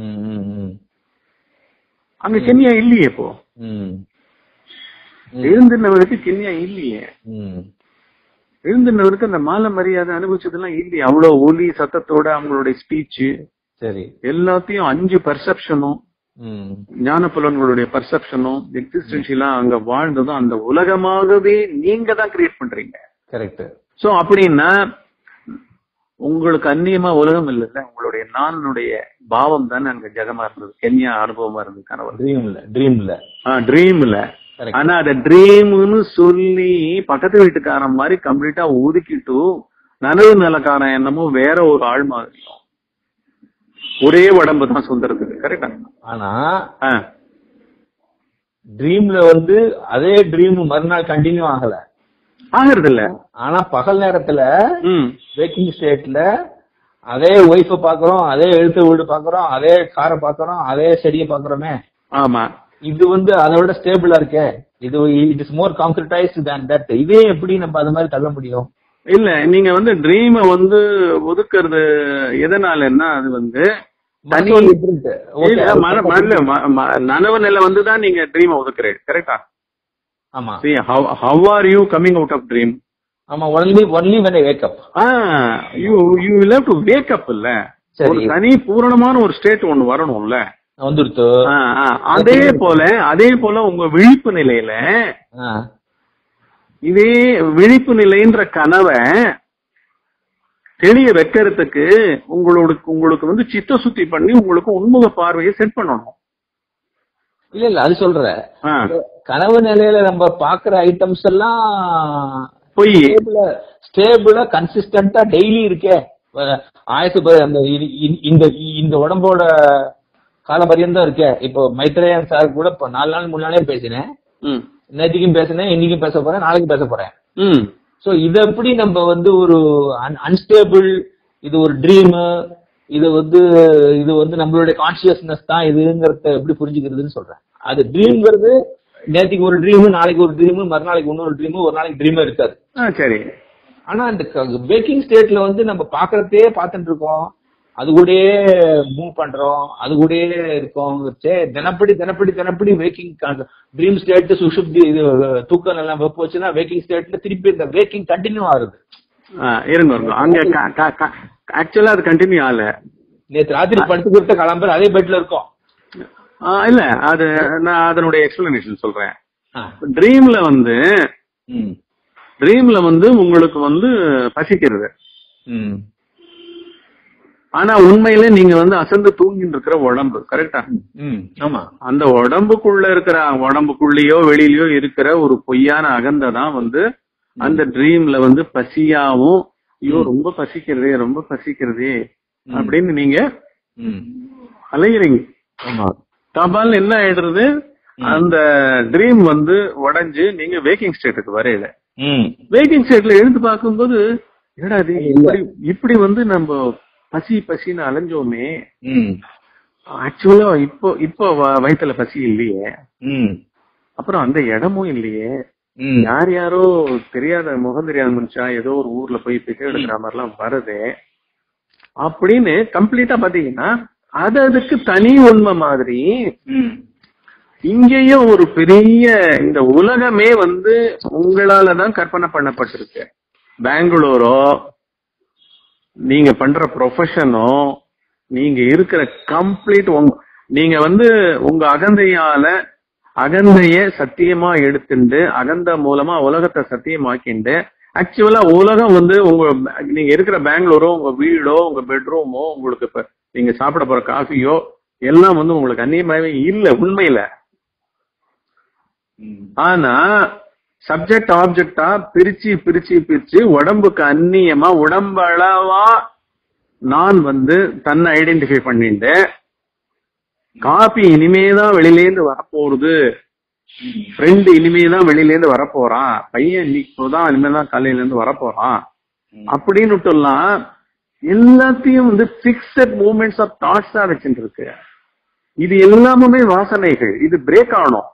Speaker 1: அங்க கென்யா இல்லையே இப்போ எழுந்தினவருக்கு கென்யா இல்லையே எழுந்தினவருக்கு அந்த மாலை மரியாதை அனுபவிச்சதெல்லாம் இல்லையே அவ்வளவு ஒலி சத்தத்தோட அவங்களுடைய ஸ்பீச்
Speaker 2: சரி
Speaker 1: எல்லாத்தையும் அஞ்சு பர்செப்ஷனும் ஞான புலன்களுடைய பர்செப்ஷனும் எக்ஸிஸ்டன்ஷியலா அங்க வாழ்ந்ததும் அந்த உலகமாகவே நீங்க தான் கிரியேட் பண்றீங்க
Speaker 2: கரெக்ட்
Speaker 1: சோ அப்படின்னா உங்களுக்கு அந்நியமா உலகம் இல்லைல்ல உங்களுடைய நானுடைய பாவம் தானே அங்க ஜெகமா இருந்தது கென்யா அனுபவமா இருந்தது கனவு
Speaker 2: ட்ரீம்ல ட்ரீம்ல
Speaker 1: ட்ரீம்ல ஆனா அத ட்ரீம்னு சொல்லி பக்கத்து வீட்டுக்காரன் மாதிரி கம்ப்ளீட்டா ஒதுக்கிட்டு நனவு நிலக்காரன் என்னமோ வேற ஒரு ஆள் மாதிரியும் ஒரே உடம்பு தான் சுந்தரத்துக்கு கரெக்டா
Speaker 2: ஆனா ட்ரீம்ல வந்து அதே ட்ரீம் மறுநாள் கண்டினியூ ஆகல
Speaker 1: ஆகிறது இல்ல
Speaker 2: ஆனா பகல் நேரத்துல வேக்கிங் ஸ்டேட்ல அதே ஒய்ஃப பாக்குறோம் அதே எழுத்து வீடு பாக்குறோம் அதே காரை பாக்குறோம் அதே செடியை பாக்குறோமே
Speaker 1: ஆமா
Speaker 2: இது வந்து அதை விட ஸ்டேபிளா இருக்கே இது it is more concretized than that இதே எப்படி நம்ம அது மாதிரி தள்ள முடியும்
Speaker 1: இல்ல நீங்க வந்து ட்ரீம வந்து ஒதுக்குறது எதனாலன்னா அது வந்து நனவு நிலை வந்து தான் நீங்க ட்ரீம் ஒதுக்குறீங்க கரெக்டா
Speaker 2: ஆமா
Speaker 1: how are you coming out of dream
Speaker 2: ஆமா only only when i wake up
Speaker 1: you you will have to wake up இல்ல ஒரு தனி பூரணமான ஒரு ஸ்டேட் ஒன்னு வரணும்ல
Speaker 2: வந்துருத்து
Speaker 1: அதே போல அதே போல உங்க விழிப்பு நிலையில இதே விழிப்பு நிலைன்ற கனவை தெளிய வைக்கிறதுக்கு உங்களோட உங்களுக்கு வந்து சித்த சுத்தி பண்ணி உங்களுக்கு உண்முக பார்வையை செட் பண்ணணும்
Speaker 2: இல்ல இல்ல அது சொல்ற கனவு நிலையில நம்ம பாக்குற ஐட்டம்ஸ் எல்லாம்
Speaker 1: பொய்
Speaker 2: ஸ்டேபிளா கன்சிஸ்டன்டா டெய்லி இருக்கே ஆயசு அந்த இந்த இந்த உடம்போட காலம் பரியந்தம் இருக்கே இப்போ மைத்ரேயன் சார் கூட இப்போ நாலு நாள் மூணு நாளே பேசினேன் நேற்றுக்கும் பேசினேன் இன்னைக்கும் பேச போறேன் நாளைக்கு பேச போறேன் சோ இத எப்படி நம்ம வந்து ஒரு அன்ஸ்டேபிள் இது ஒரு ட்ரீம் இது வந்து இது வந்து நம்மளுடைய கான்சியஸ்னஸ் தான் இதுங்கிறத எப்படி புரிஞ்சுக்கிறதுன்னு சொல்றேன் அது ட்ரீம்ங்கிறது நேற்றுக்கு ஒரு ட்ரீம் நாளைக்கு ஒரு ட்ரீம் மறுநாளைக்கு இன்னொரு ட்ரீம் ஒரு நாளைக்கு ட்ரீம் இருக்காது
Speaker 1: சரி
Speaker 2: ஆனா இந்த பேக்கிங் ஸ்டேட்ல வந்து நம்ம பாக்குறதே பார்த்துட்டு இருக்கோம் அது கூடயே மூவ் பண்றோம் அது கூடயே இருக்கோம் தினப்படி தினப்படி தினப்படி வேக்கிங் ட்ரீம் ஸ்டேட் சுஷுப்தி இது தூக்கம் எல்லாம் போச்சுன்னா வேக்கிங் ஸ்டேட்ல திருப்பி இந்த வேக்கிங் கண்டினியூ ஆகுது
Speaker 1: இருங்க அங்க ஆக்சுவலா அது கண்டினியூ ஆகல
Speaker 2: நேற்று ராத்திரி படுத்து கொடுத்த கிளம்புற அதே பெட்ல இருக்கும்
Speaker 1: இல்ல அது நான் அதனுடைய எக்ஸ்பிளனேஷன் சொல்றேன் ட்ரீம்ல வந்து ட்ரீம்ல வந்து உங்களுக்கு வந்து பசிக்கிறது ஆனா உண்மையில நீங்க வந்து அசந்து தூங்கிட்டு இருக்கிற உடம்பு கரெக்டா
Speaker 2: ஆமா
Speaker 1: அந்த உடம்புக்குள்ள இருக்கிற உடம்புக்குள்ளேயோ வெளியிலயோ இருக்கிற ஒரு பொய்யான அகந்த தான் வந்து அந்த ட்ரீம்ல வந்து பசியாவும் ஐயோ ரொம்ப பசிக்கிறதே ரொம்ப பசிக்கிறதே அப்படின்னு நீங்க
Speaker 2: ம்.
Speaker 1: அலைகிறீங்க
Speaker 2: ஆமா
Speaker 1: தபால் என்ன ஆயிடுறது அந்த ட்ரீம் வந்து உடைஞ்சு நீங்க வேக்கிங் ஸ்டேட்டுக்கு வரையில
Speaker 2: ம்
Speaker 1: வேக்கிங் ஸ்டேட்ல எழுந்து பார்க்கும்போது என்னடா இது இப்படி இப்படி வந்து நம்ம பசி பசின்னு அலைஞ்சோமே
Speaker 2: ம்
Speaker 1: ஆக்சுவலா இப்போ இப்போ வ- வயித்துல பசி இல்லையே
Speaker 2: ம்
Speaker 1: அப்புறம் அந்த இடமும் இல்லையே
Speaker 2: ம்
Speaker 1: யார் யாரோ தெரியாத முகம் தெரியாத மனுஷா ஏதோ ஒரு ஊர்ல போய் பிச்சை எடுக்கிற மாதிரிலாம் வருது அப்படின்னு கம்ப்ளீட்டா பாத்தீங்கன்னா அது அதுக்கு தனி உண்மை மாதிரி
Speaker 2: ம்
Speaker 1: இங்கேயும் ஒரு பெரிய இந்த உலகமே வந்து உங்களால தான் கற்பனை பண்ணப்பட்டிருக்கு பெங்களூரோ நீங்க பண்ற ப்ரொஃபஷனோ நீங்க இருக்கிற கம்ப்ளீட் நீங்க வந்து உங்க அகந்தையால அகந்தைய சத்தியமா எடுத்துண்டு அகந்த மூலமா உலகத்தை சத்தியமாக்கிண்டு ஆக்சுவலா உலகம் வந்து உங்க நீங்க இருக்கிற பெங்களூரோ உங்க வீடோ உங்க பெட்ரூமோ உங்களுக்கு இப்ப நீங்க சாப்பிட போற காஃபியோ எல்லாம் வந்து உங்களுக்கு அந்நியமாவே இல்ல உண்மையில
Speaker 2: ம்
Speaker 1: ஆனா சப்ஜெக்ட் ஆப்ஜெக்டா பிரிச்சு பிரிச்சு பிரிச்சு உடம்புக்கு அந்நியமா உடம்பளவா நான் வந்து தன்னை ஐடென்டிஃபை பண்ணிட்டு காபி இனிமேதான் வெளியிலேந்து வரப்போறது ஃப்ரெண்டு இனிமேதான் வெளியிலேந்து வரப்போறான் பையன் இன்னைக்குதான் இனிமேதான் காலையில இருந்து வரப்போறான் அப்படின்னுட்டுலாம் எல்லாத்தையும் வந்து பிக்சட் மூமெண்ட்ஸ் ஆஃப் தாட்ஸா வச்சுட்டு இருக்கு இது எல்லாமுமே வாசனைகள் இது பிரேக் ஆகணும்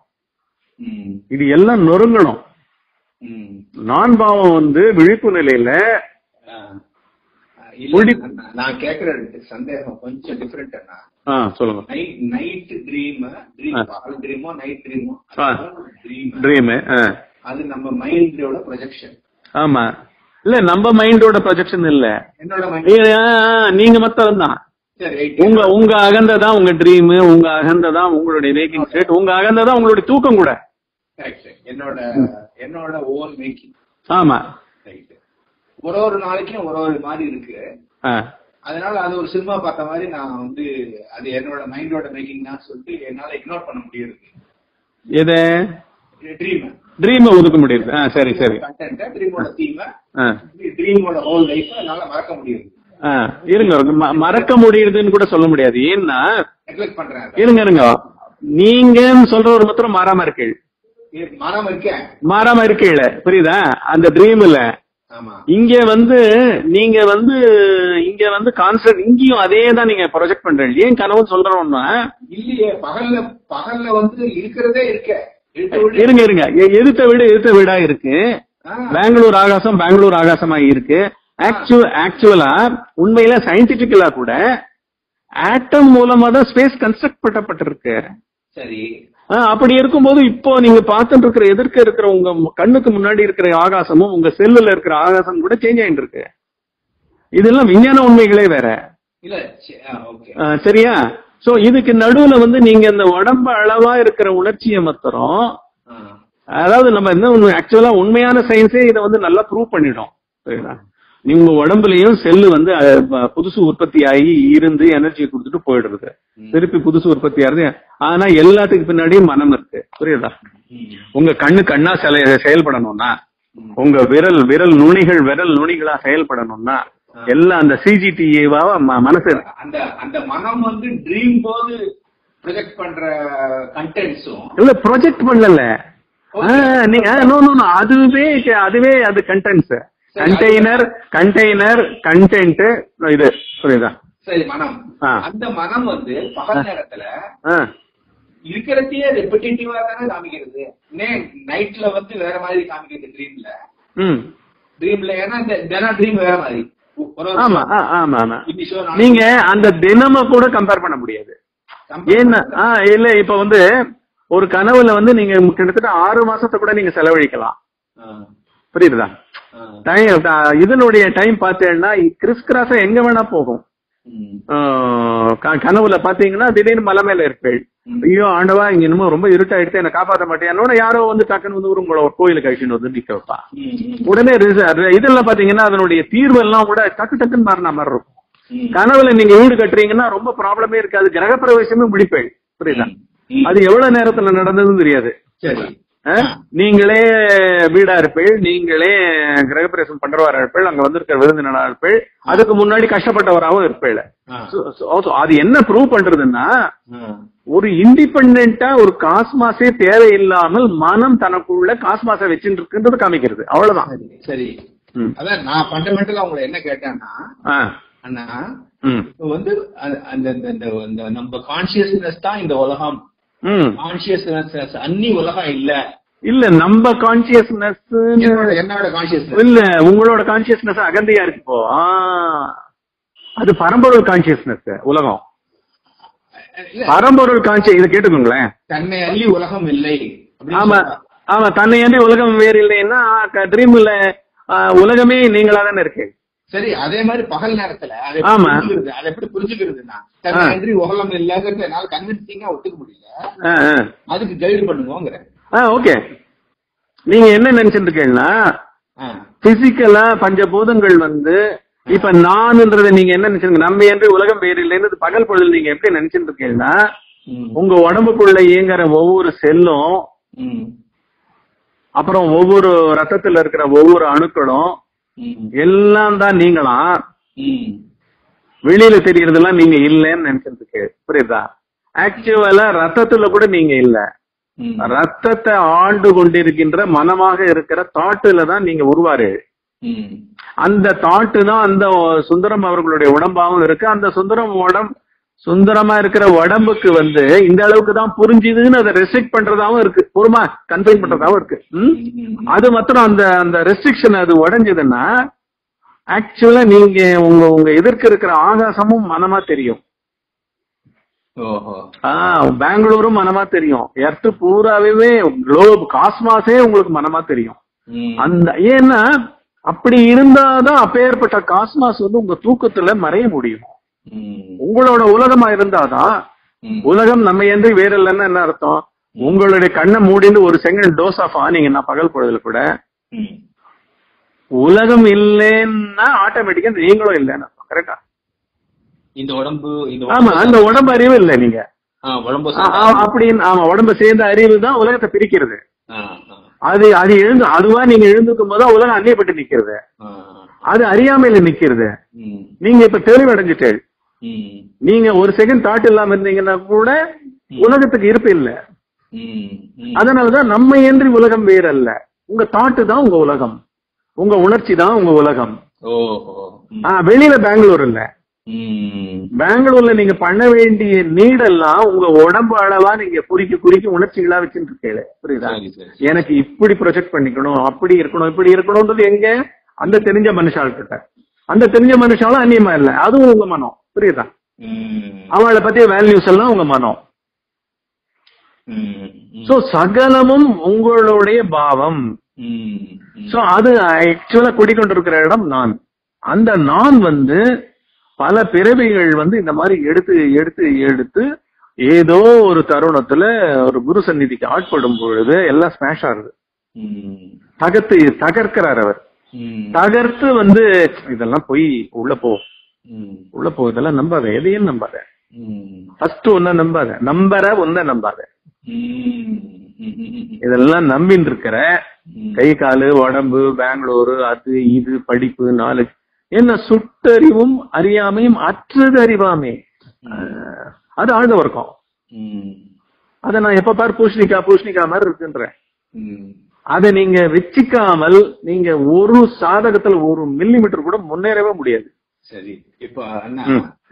Speaker 2: ம்
Speaker 1: இது எல்லாம் நொறுங்கணும்
Speaker 2: ம்
Speaker 1: நான் பாவம் வந்து விழிப்பு நிலையில
Speaker 2: ஆ. இல்ல,
Speaker 1: ஒளி-
Speaker 2: நான் நான் கேக்குற சந்தேகம் கொஞ்சம் டிஃபரெண்ட் அண்ணா
Speaker 1: ஆ சொல்லுங்க
Speaker 2: நைட் நைட் ட்ரீம் ட்ரீம் பகல் ட்ரீமோ நைட் ட்ரீமோ
Speaker 1: ஆ.
Speaker 2: ட்ரீம்
Speaker 1: ட்ரீம்
Speaker 2: அது நம்ம மைண்டோட ப்ரொஜெக்ஷன்
Speaker 1: ஆமா இல்ல நம்ம மைண்டோட ப்ரொஜெக்ஷன் இல்ல
Speaker 2: என்னோட மைண்ட்
Speaker 1: நீங்க ஆ, ஆ, நீங்க மத்தம் தான்
Speaker 2: சரி ரைட்
Speaker 1: உங்க உங்க அகந்த தான் உங்க ட்ரீம் உங்க அகந்த தான் உங்களுடைய வேக்கிங் ஸ்டேட் உங்க அகந்த தான் உங்களுடைய தூக்கம் கூட
Speaker 2: கரெக்ட் என்னோட என்னோட ஓன் மேக்கிங்
Speaker 1: ஆமா
Speaker 2: ரைட் ஒரு ஒரு நாளைக்கும் ஒரு ஒரு மாதிரி இருக்கு
Speaker 1: ஆ,
Speaker 2: அதனால அது ஒரு சினிமா பார்த்த மாதிரி நான் வந்து அது என்னோட மைண்டோட மேக்கிங் தான் சொல்லிட்டு என்னால இக்னோர் பண்ண முடியுது
Speaker 1: எது
Speaker 2: ட்ரீம்
Speaker 1: ட்ரீம் ஒதுக்க முடியுது ஆ சரி சரி
Speaker 2: கண்டென்ட் ட்ரீமோட தீம்
Speaker 1: ஆ,
Speaker 2: ட்ரீமோட ஹோல் லைஃப் என்னால மறக்க முடியுது
Speaker 1: ஆ, இருங்க இருங்க. ம- மறக்க முடியுதுன்னு கூட சொல்ல முடியாது ஏன்னா
Speaker 2: நெக்லெக்ட் பண்றேன் அதை.
Speaker 1: இருங்க இருங்க நீங்கன்னு சொல்ற ஒரு மாத்திரம் மாறாம இருக்கீள்
Speaker 2: இது மனம் இருக்கேன்
Speaker 1: மாறாம இருக்கீல புரியுதா அந்த ட்ரீம்ல
Speaker 2: ஆமா
Speaker 1: இங்க வந்து நீங்க வந்து இங்க வந்து கான்செப்ட் இங்கேயும் அதே தான் நீங்க ப்ரொஜெக்ட் பண்றீங்க ஏன் கனவு சொல்றோம்னா
Speaker 2: இல்லையே பகல்ல பகல்ல வந்து இருக்கிறதே இருக்க இருட்டு விடு.
Speaker 1: இருங்க இருங்க எ- எதிர்த்த வீடு எதிர்த்த வீடா இருக்கு
Speaker 2: ஆ,
Speaker 1: பெங்களூர் ஆகாசம் பெங்களூர் ஆகாசமா இருக்கு ஆக்சுவல் ஆக்சுவலா உண்மையில சயின்டிபிக்கலா கூட ஆட்டம் மூலமா தான் ஸ்பேஸ் கன்ஸ்ட்ரக்ட் பண்ணப்பட்டிருக்கு
Speaker 2: சரி
Speaker 1: ஆ, அப்படி இருக்கும்போது இப்போ நீங்க பார்த்துட்டு இருக்கிற எதிர்க்க இருக்கிற உங்க மு- கண்ணுக்கு முன்னாடி இருக்கிற ஆகாசமும் உங்க செல்லுல இருக்கிற ஆகாசம் கூட சேஞ்ச் ஆயிட்டு இருக்கு இதெல்லாம் விஞ்ஞான உண்மைகளே வேற
Speaker 2: இல்ல ஓகே
Speaker 1: ஆ, சரியா சோ இதுக்கு நடுவுல வந்து நீங்க இந்த உடம்பு அளவா இருக்கிற உணர்ச்சியை மாத்திரம் அதாவது நம்ம என்ன ஆக்சுவலா உண்மையான சயின்ஸே இதை வந்து நல்லா ப்ரூவ் பண்ணிடும் சரிங்களா நீங்க உடம்புலயும் செல்லு வந்து அஹ், ப- புதுசு உற்பத்தி ஆகி இருந்து எனர்ஜி கொடுத்துட்டு போயிடுறது திருப்பி புதுசு உற்பத்தி ஆகுது ஆனா எல்லாத்துக்கு பின்னாடியும் மனம் இருக்கு புரியுதா உங்க கண்ணு கண்ணா சில செயல்படணும்னா உங்க விரல் விரல் நுனிகள் விரல் நுனிகளா செயல்படணும்னா எல்லாம் அந்த சிஜிடிஏவா மனசு இருக்கு.
Speaker 2: அந்த அந்த மனம் வந்து ட்ரீம் போது ப்ரொஜெக்ட் பண்ற கண்டென்ட்ஸும்
Speaker 1: இல்ல ப்ரொஜெக்ட் பண்ணல ஆ, நீங்க ஆ, no, no, no. அதுவே அதுவே அது கண்டென்ட்ஸ் கண்டெய்னர் கண்டெய்னர் கண்டென்ட் இது புரியுதா
Speaker 2: சரி மனம்
Speaker 1: ஆ.
Speaker 2: அந்த மனம் வந்து பகல் நேரத்துல
Speaker 1: ஆ,
Speaker 2: இருக்கிறதையே ரெப்பிட்டேட்டிவா தானே காமிக்கிறது நைட்ல வந்து வேற மாதிரி காமிக்கிறது ட்ரீம்ல
Speaker 1: ம்
Speaker 2: ட்ரீம்ல ஏன்னா இந்த தினம் ட்ரீம் வேற மாதிரி ஒரு ஒரு
Speaker 1: ஆமா ஆ, ஆமா ஆமா
Speaker 2: இன்னி show நாளைக்கு
Speaker 1: நீங்க அந்த தினம கூட கம்பேர் பண்ண முடியாது
Speaker 2: compare
Speaker 1: ஏன்னா ஆ, இல்ல இப்ப வந்து ஒரு கனவுல வந்து நீங்க கிட்டத்தட்ட ஆறு மாசத்தை கூட நீங்க செலவழிக்கலாம்
Speaker 2: ஆ,
Speaker 1: புரியுதா
Speaker 2: ஆ,
Speaker 1: டைம் இதனுடைய டைம் பார்த்தேன்னா கிறிஸ் கிராஸா எங்க வேணா போகும்
Speaker 2: ம்,
Speaker 1: ஆஹ் க- கனவுல பாத்தீங்கன்னா திடீர்னு மலை மேல இருப்பேள் ஐயோ ஆண்டவா இங்க என்னமோ ரொம்ப இருட்டாயிடுத்து என்ன காப்பாத்த மாட்டேன் யாரோ வந்து டக்குன்னு வந்து ஒரு உங்களை ஒரு கோயிலுக்கு அழிச்சுட்டு வந்து நிக்க வைப்பா
Speaker 2: ம், ம்,
Speaker 1: உடனே ரிச- இதெல்லாம் பாத்தீங்கன்னா அதனுடைய தீர்வு எல்லாம் கூட டக்கு டக்குன்னு மாறின மாதிரி இருக்கும்
Speaker 2: ம்,
Speaker 1: கனவுல நீங்க வீடு கட்டுறீங்கன்னா ரொம்ப ப்ராப்ளமே இருக்காது கிரக பிரவேசமே முடிப்பேள் புரியுதா
Speaker 2: ம்.
Speaker 1: அது எவ்வளவு நேரத்துல நடந்ததுன்னு தெரியாது
Speaker 2: சரி
Speaker 1: நீங்களே வீடா இருப்பீள் நீங்களே கிரகப்பிரவேசம் பண்றவரா இருப்பீள் அங்க வந்திருக்கிற விருந்தினரா இருப்பீள் அதுக்கு முன்னாடி கஷ்டப்பட்டவராகவும் இருப்பீள் அது என்ன ப்ரூவ் பண்றதுன்னா ஒரு இண்டிபெண்டா ஒரு காஸ்மாஸே தேவையில்லாமல் மனம் தனக்குள்ள காஸ்மாஸை வச்சுட்டு இருக்குன்றது காமிக்கிறது அவ்வளவுதான்
Speaker 2: சரி அதான் நான் ஃபண்டமெண்டலா உங்களை என்ன கேட்டேன்னா அண்ணா வந்து அந்த நம்ம கான்சியஸ்னஸ் தான் இந்த உலகம் கான்சியஸ்னஸ் அன்னி உலகம் இல்ல
Speaker 1: இல்ல நம்ம கான்சியஸ்னஸ்
Speaker 2: என்னோட கான்சியஸ்னஸ்
Speaker 1: இல்ல உங்களோட கான்சியஸ்னஸ் அகந்தையா இருக்கு இப்போ அது பரம்பொருள் கான்சியஸ்னஸ் உலகம் பரம்பொருள் கான்சியஸ் இதை கேட்டுக்கோங்களேன்
Speaker 2: தன்னை அள்ளி உலகம் இல்லை
Speaker 1: ஆமா ஆமா தன்னை அள்ளி உலகம் வேறு இல்லைன்னா ட்ரீம்ல உலகமே நீங்களா தானே இருக்கு
Speaker 2: சரி அதே மாதிரி பகல் நேரத்துல
Speaker 1: ஆமா
Speaker 2: அதை எப்படி புரிஞ்சுக்கிறதுனா தன்னை உலகம் இல்லங்கிறது என்னால கன்வின்சிங்கா ஒத்துக்க முடியல அதுக்கு கைடு பண்ணுவோங்கிற
Speaker 1: ஓகே நீங்க என்ன நினைச்சிட்டு இருக்கீங்கன்னா பிசிக்கலா பஞ்சபூதங்கள் வந்து இப்ப நான்ன்றத நீங்க என்ன நினைச்சிருங்க நம்ம என்று உலகம் வேறு இல்லைன்னு பகல் பொழுது நீங்க எப்படி நினைச்சிட்டு இருக்கீங்கன்னா உங்க உடம்புக்குள்ள இயங்குற ஒவ்வொரு செல்லும் அப்புறம் ஒவ்வொரு ரத்தத்துல இருக்கிற ஒவ்வொரு அணுக்களும் எல்லாம் தான் நீங்களாம் வெளியில தெரியறதெல்லாம் நீங்க இல்லைன்னு நினைச்சிட்டு இருக்கு புரியுதா ஆக்சுவலா ரத்தத்துல கூட நீங்க இல்ல ரத்தத்தை ஆண்டு கொண்டிருக்கின்ற மனமாக இருக்கிற தாட்டுல தான் நீங்க உருவாரு அந்த தாட்டு தான் அந்த சுந்தரம் அவர்களுடைய உடம்பாவும் இருக்கு அந்த சுந்தரம் உடம்பு சுந்தரமா இருக்கிற உடம்புக்கு வந்து இந்த அளவுக்கு தான் புரிஞ்சுதுன்னு அதை ரெஸ்ட்ரிக்ட் பண்றதாவும் இருக்கு பொறுமா கன்ஃபைன் பண்றதாவும் இருக்கு அது மாத்திரம் அந்த அந்த ரெஸ்ட்ரிக்ஷன் அது உடஞ்சதுன்னா ஆக்சுவலா நீங்க உங்க உங்க எதிர்க்க இருக்கிற ஆகாசமும் மனமா தெரியும் பெங்களூரும் மனமா தெரியும் எர்த்து பூராவே குளோப் காஸ்மாஸே உங்களுக்கு மனமா தெரியும் அந்த ஏன்னா அப்படி இருந்தாதான் அப்பேற்பட்ட காஸ்மாஸ் வந்து உங்க தூக்கத்துல மறைய முடியும் உங்களோட உலகமா இருந்தாதான் உலகம் நம்ம என்று வேற இல்லைன்னா என்ன அர்த்தம் உங்களுடைய கண்ணை மூடிந்து ஒரு செகண்ட் டோஸ் ஆஃப் ஆனீங்கன்னா பகல் பொழுதுல கூட உலகம் இல்லைன்னா ஆட்டோமேட்டிக்கா நீங்களும் இல்லைன்னு கரெக்டா
Speaker 2: இந்த உடம்பு
Speaker 1: ஆமா அந்த உடம்பு அறிவு இல்ல நீங்க
Speaker 2: உடம்பு
Speaker 1: அப்படின்னு ஆமா உடம்பு சேர்ந்த அறிவு தான் உலகத்தை பிரிக்கிறது அது அது எழுந்து அதுவா நீங்க எழுந்துக்கும் போது உலகம் அந்நியப்பட்டு நிக்கிறது அது அறியாமையில நிக்கிறது நீங்க இப்ப தெளிவடைஞ்சிட்டே நீங்க ஒரு செகண்ட் தாட் இல்லாம இருந்தீங்கன்னா கூட உலகத்துக்கு இருப்பு இல்ல அதனாலதான் நம்ம என்று உலகம் வேற அல்ல உங்க தாட்டு தான் உங்க உலகம் உங்க உணர்ச்சி தான் உங்க உலகம் வெளியில பெங்களூர் இல்ல பெங்களூர்ல நீங்க பண்ண வேண்டிய நீடெல்லாம் உங்க உடம்பு அளவா நீங்க குறிக்க குறிக்க உணர்ச்சிகளா வச்சுட்டு இருக்கீங்க புரியுதா எனக்கு இப்படி ப்ரொஜெக்ட் பண்ணிக்கணும் அப்படி இருக்கணும் இப்படி இருக்கணும்ன்றது எங்க அந்த தெரிஞ்ச மனுஷால் கிட்ட அந்த தெரிஞ்ச மனுஷாலும் அந்நியமா இல்ல அதுவும் உங்க மனம் புரியுதா அவளை பத்திய வேல்யூஸ் எல்லாம் உங்க மனம் சோ சகலமும் உங்களுடைய பாவம் சோ அது ஆக்சுவலா குடிக்கொண்டிருக்கிற இடம் நான் அந்த நான் வந்து பல பிறவிகள் வந்து இந்த மாதிரி எடுத்து எடுத்து எடுத்து ஏதோ ஒரு தருணத்துல ஒரு குரு சந்நிதிக்கு ஆட்படும் பொழுது எல்லாம் ஸ்மாஷ் ஆகுது தகர்த்து தகர்க்கிறார் அவர் தகர்த்து வந்து இதெல்லாம் போய் உள்ள போ உள்ள போ இதெல்லாம் நம்பாத எதையும் நம்பாத ஃபர்ஸ்ட் ஒன்ன நம்பாத நம்பற ஒன்ன நம்பாத இதெல்லாம் நம்பின்னு இருக்கிற கை காலு உடம்பு பெங்களூரு அது இது படிப்பு நாலேஜ் என்ன சுட்டறிவும் அறியாமையும் அற்றது அறிவாமே அது ஆழ்ந்த வர்க்கம் அத நான் எப்ப பார் பூஷ்ணிக்கா பூஷ்ணிக்கா மாதிரி இருக்குன்றேன் அதை நீங்க வச்சுக்காமல் நீங்க ஒரு சாதகத்துல ஒரு மில்லி மீட்டர் கூட முன்னேறவே முடியாது
Speaker 2: சரி இப்ப அண்ணா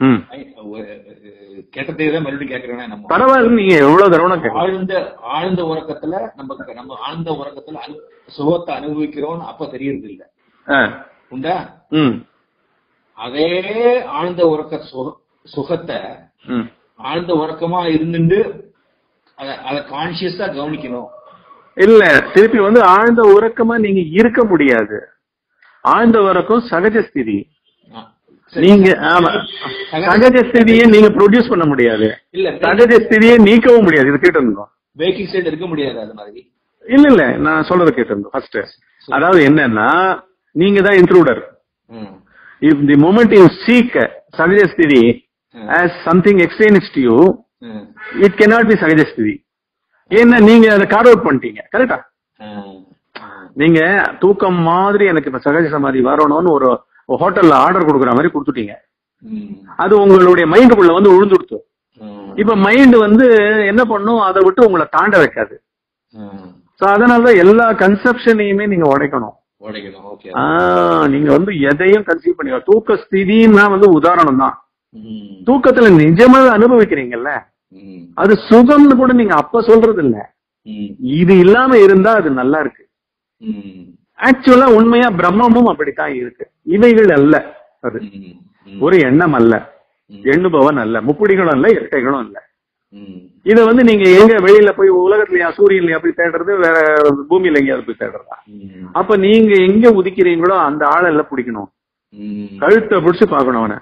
Speaker 2: கேட்டதே தான் மறுபடியும் கேக்குறேன் நம்ம
Speaker 1: பரவாயில்ல நீங்க எவ்வளவு தடவை
Speaker 2: ஆழ்ந்த ஆழ்ந்த உறக்கத்துல நம்ம நம்ம ஆழ்ந்த உறக்கத்துல சுகத்தை அனுபவிக்கிறோம் அப்ப தெரியறது இல்ல உண்டா அதே ஆழ்ந்த உறக்க சுகத்தை ஆழ்ந்த உறக்கமா இருந்துட்டு அத கான்சியஸா கவனிக்கணும்
Speaker 1: இல்ல திருப்பி வந்து ஆழ்ந்த உறக்கமா நீங்க இருக்க முடியாது ஆழ்ந்த உறக்கம் சகஜ ஸ்திதி நீங்க ஆமா சகஜ ஸ்திதியை நீங்க ப்ரொடியூஸ் பண்ண முடியாது
Speaker 2: இல்ல
Speaker 1: சகஜ ஸ்திதியை நீக்கவும் முடியாது இது கேட்டு இருந்தோம்
Speaker 2: பேக்கிங் சைடு இருக்க முடியாது அது மாதிரி
Speaker 1: இல்ல இல்ல நான் சொல்றத கேட்டு இருந்தோம் ஃபர்ஸ்ட் அதாவது என்னன்னா நீங்க தான் intruder if the moment you seek Sajasthiti as something extraneous to you, it cannot be Sajasthiti. ஏன்னா நீங்க அதை கார்ட் அவுட் பண்ணிட்டீங்க கரெக்டா நீங்க தூக்கம் மாதிரி எனக்கு இப்ப சகஜ சமாதி வரணும்னு ஒரு ஹோட்டல்ல ஆர்டர் கொடுக்குற மாதிரி கொடுத்துட்டீங்க அது உங்களுடைய மைண்டுக்குள்ள வந்து விழுந்துடுத்து இப்ப மைண்ட் வந்து என்ன பண்ணும் அதை விட்டு உங்களை தாண்ட வைக்காது சோ அதனாலதான் எல்லா கன்செப்ஷனையுமே நீங்க உடைக்கணும்
Speaker 2: உடைக்கணும் ஓகே
Speaker 1: ஆஹ் நீங்க வந்து எதையும் கன்சீவ் பண்ணி தூக்க ஸ்திதின்னா வந்து உதாரணம் தான் தூக்கத்துல நிஜமா அனுபவிக்கிறீங்கல்ல அது சுகம்னு கூட நீங்க அப்ப சொல்றது இல்ல இது இல்லாம இருந்தா அது நல்லா இருக்கு ஆக்சுவலா உண்மையா பிரம்மமும் அப்படித்தான் இருக்கு இவைகள் அல்ல அது ஒரு எண்ணம் அல்ல எண்ணுபவன் அல்ல முப்படிகளும் அல்ல இரட்டைகளும் அல்ல இத வந்து நீங்க எங்க வெளியில போய் உலகத்துலயா சூரியன்லயா போய் தேடுறது வேற பூமியில எங்கேயாவது போய் தேடுறதா அப்ப நீங்க எங்க உதிக்கிறீங்களோ அந்த ஆளல்ல பிடிக்கணும் கழுத்தை பிடிச்சு பார்க்கணும் அவனை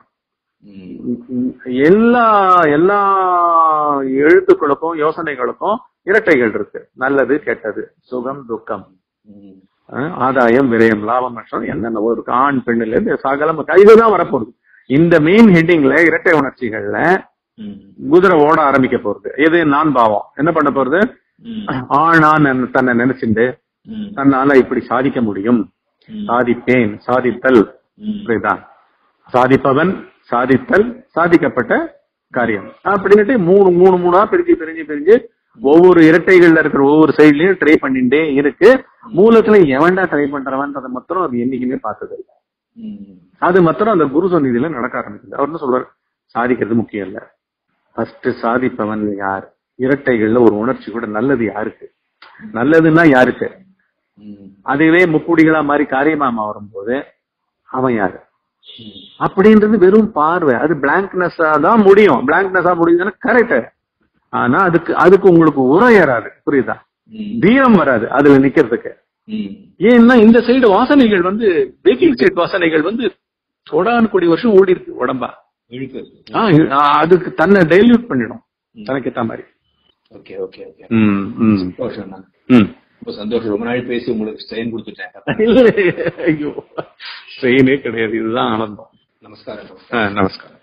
Speaker 1: எல்லா எல்லா எழுத்துக்களுக்கும் யோசனைகளுக்கும் இரட்டைகள் இருக்கு நல்லது கெட்டது சுகம் துக்கம் அஹ் ஆதாயம் விரயம் லாபம் நஷ்டம் என்னென்னவோ இருக்கு ஆண் பெண்ணுல இருந்து சகலம் இதுதான் வரப்போகுது இந்த மெயின் ஹெட்டிங்ல இரட்டை உணர்ச்சிகள்ல குதிரை ஓட ஆரம்பிக்க போறது எது நான் பாவம் என்ன பண்ண போறது ஆணா நென- தன்னை நினைச்சுண்டு தன்னால இப்படி சாதிக்க முடியும் சாதிப்பேன் சாதித்தல் புரியுதா சாதிப்பவன் சாதித்தல் சாதிக்கப்பட்ட காரியம் அப்படின்னுட்டு மூணு மூணு மூணா பிரிஞ்சு பிரிஞ்சு பிரிஞ்சு ஒவ்வொரு இரட்டைகள்ல இருக்கிற ஒவ்வொரு சைட்லயும் ட்ரை பண்ணிட்டே இருக்கு மூலத்துல எவன்டா ட்ரை பண்றவன்றதை மாத்திரம் அது என்னைக்குமே பார்த்தது இல்ல அது மாத்திரம் அந்த குரு சந்நிதியில நடக்க ஆரம்பிக்குது அவர் என்ன சொல்றாரு சாதிக்கிறது முக்கியம் இல்ல ஃபர்ஸ்ட் சாதிப்பவன் யார் இரட்டைகள்ல ஒரு உணர்ச்சி கூட நல்லது யாருக்கு நல்லதுன்னா யாருக்கு அதுவே முக்குடிகளா மாதிரி காரியமா வரும்போது அவன் யாரு அப்படின்றது வெறும் பார்வை அது பிளாங்க்னஸா தான் முடியும் பிளாங்க்னஸா முடியுதுன்னா கரெக்ட் ஆனா அதுக்கு அதுக்கு உங்களுக்கு உரம் ஏறாது புரியுதா தீரம் வராது அதுல நிக்கிறதுக்கு ஏன்னா இந்த சைடு வாசனைகள் வந்து பேக்கிங் சைடு வாசனைகள் வந்து தொடான்னு கோடி வருஷம் ஓடி இருக்கு உடம்பா
Speaker 2: இழுக்கு
Speaker 1: ஆ, ஆ, அதுக்கு தன்னை டைல்யூட் பண்ணிடும் தனக்கு ஏத்த மாதிரி
Speaker 2: ஓகே ஓகே ஓகே
Speaker 1: ம், ம்,
Speaker 2: சந்தோஷம் அண்ணா.
Speaker 1: ம்.
Speaker 2: ரொம்ப சந்தோஷம் ரொம்ப நாள் பேசி உங்களுக்கு ஸ்ட்ரெயின் கொடுத்துட்டேன்
Speaker 1: இல்ல, ஐயோ ட்ரெயினே கிடையாது இதுதான் ஆனந்தம்
Speaker 2: நமஸ்காரம்
Speaker 1: ஆ, நமஸ்காரம்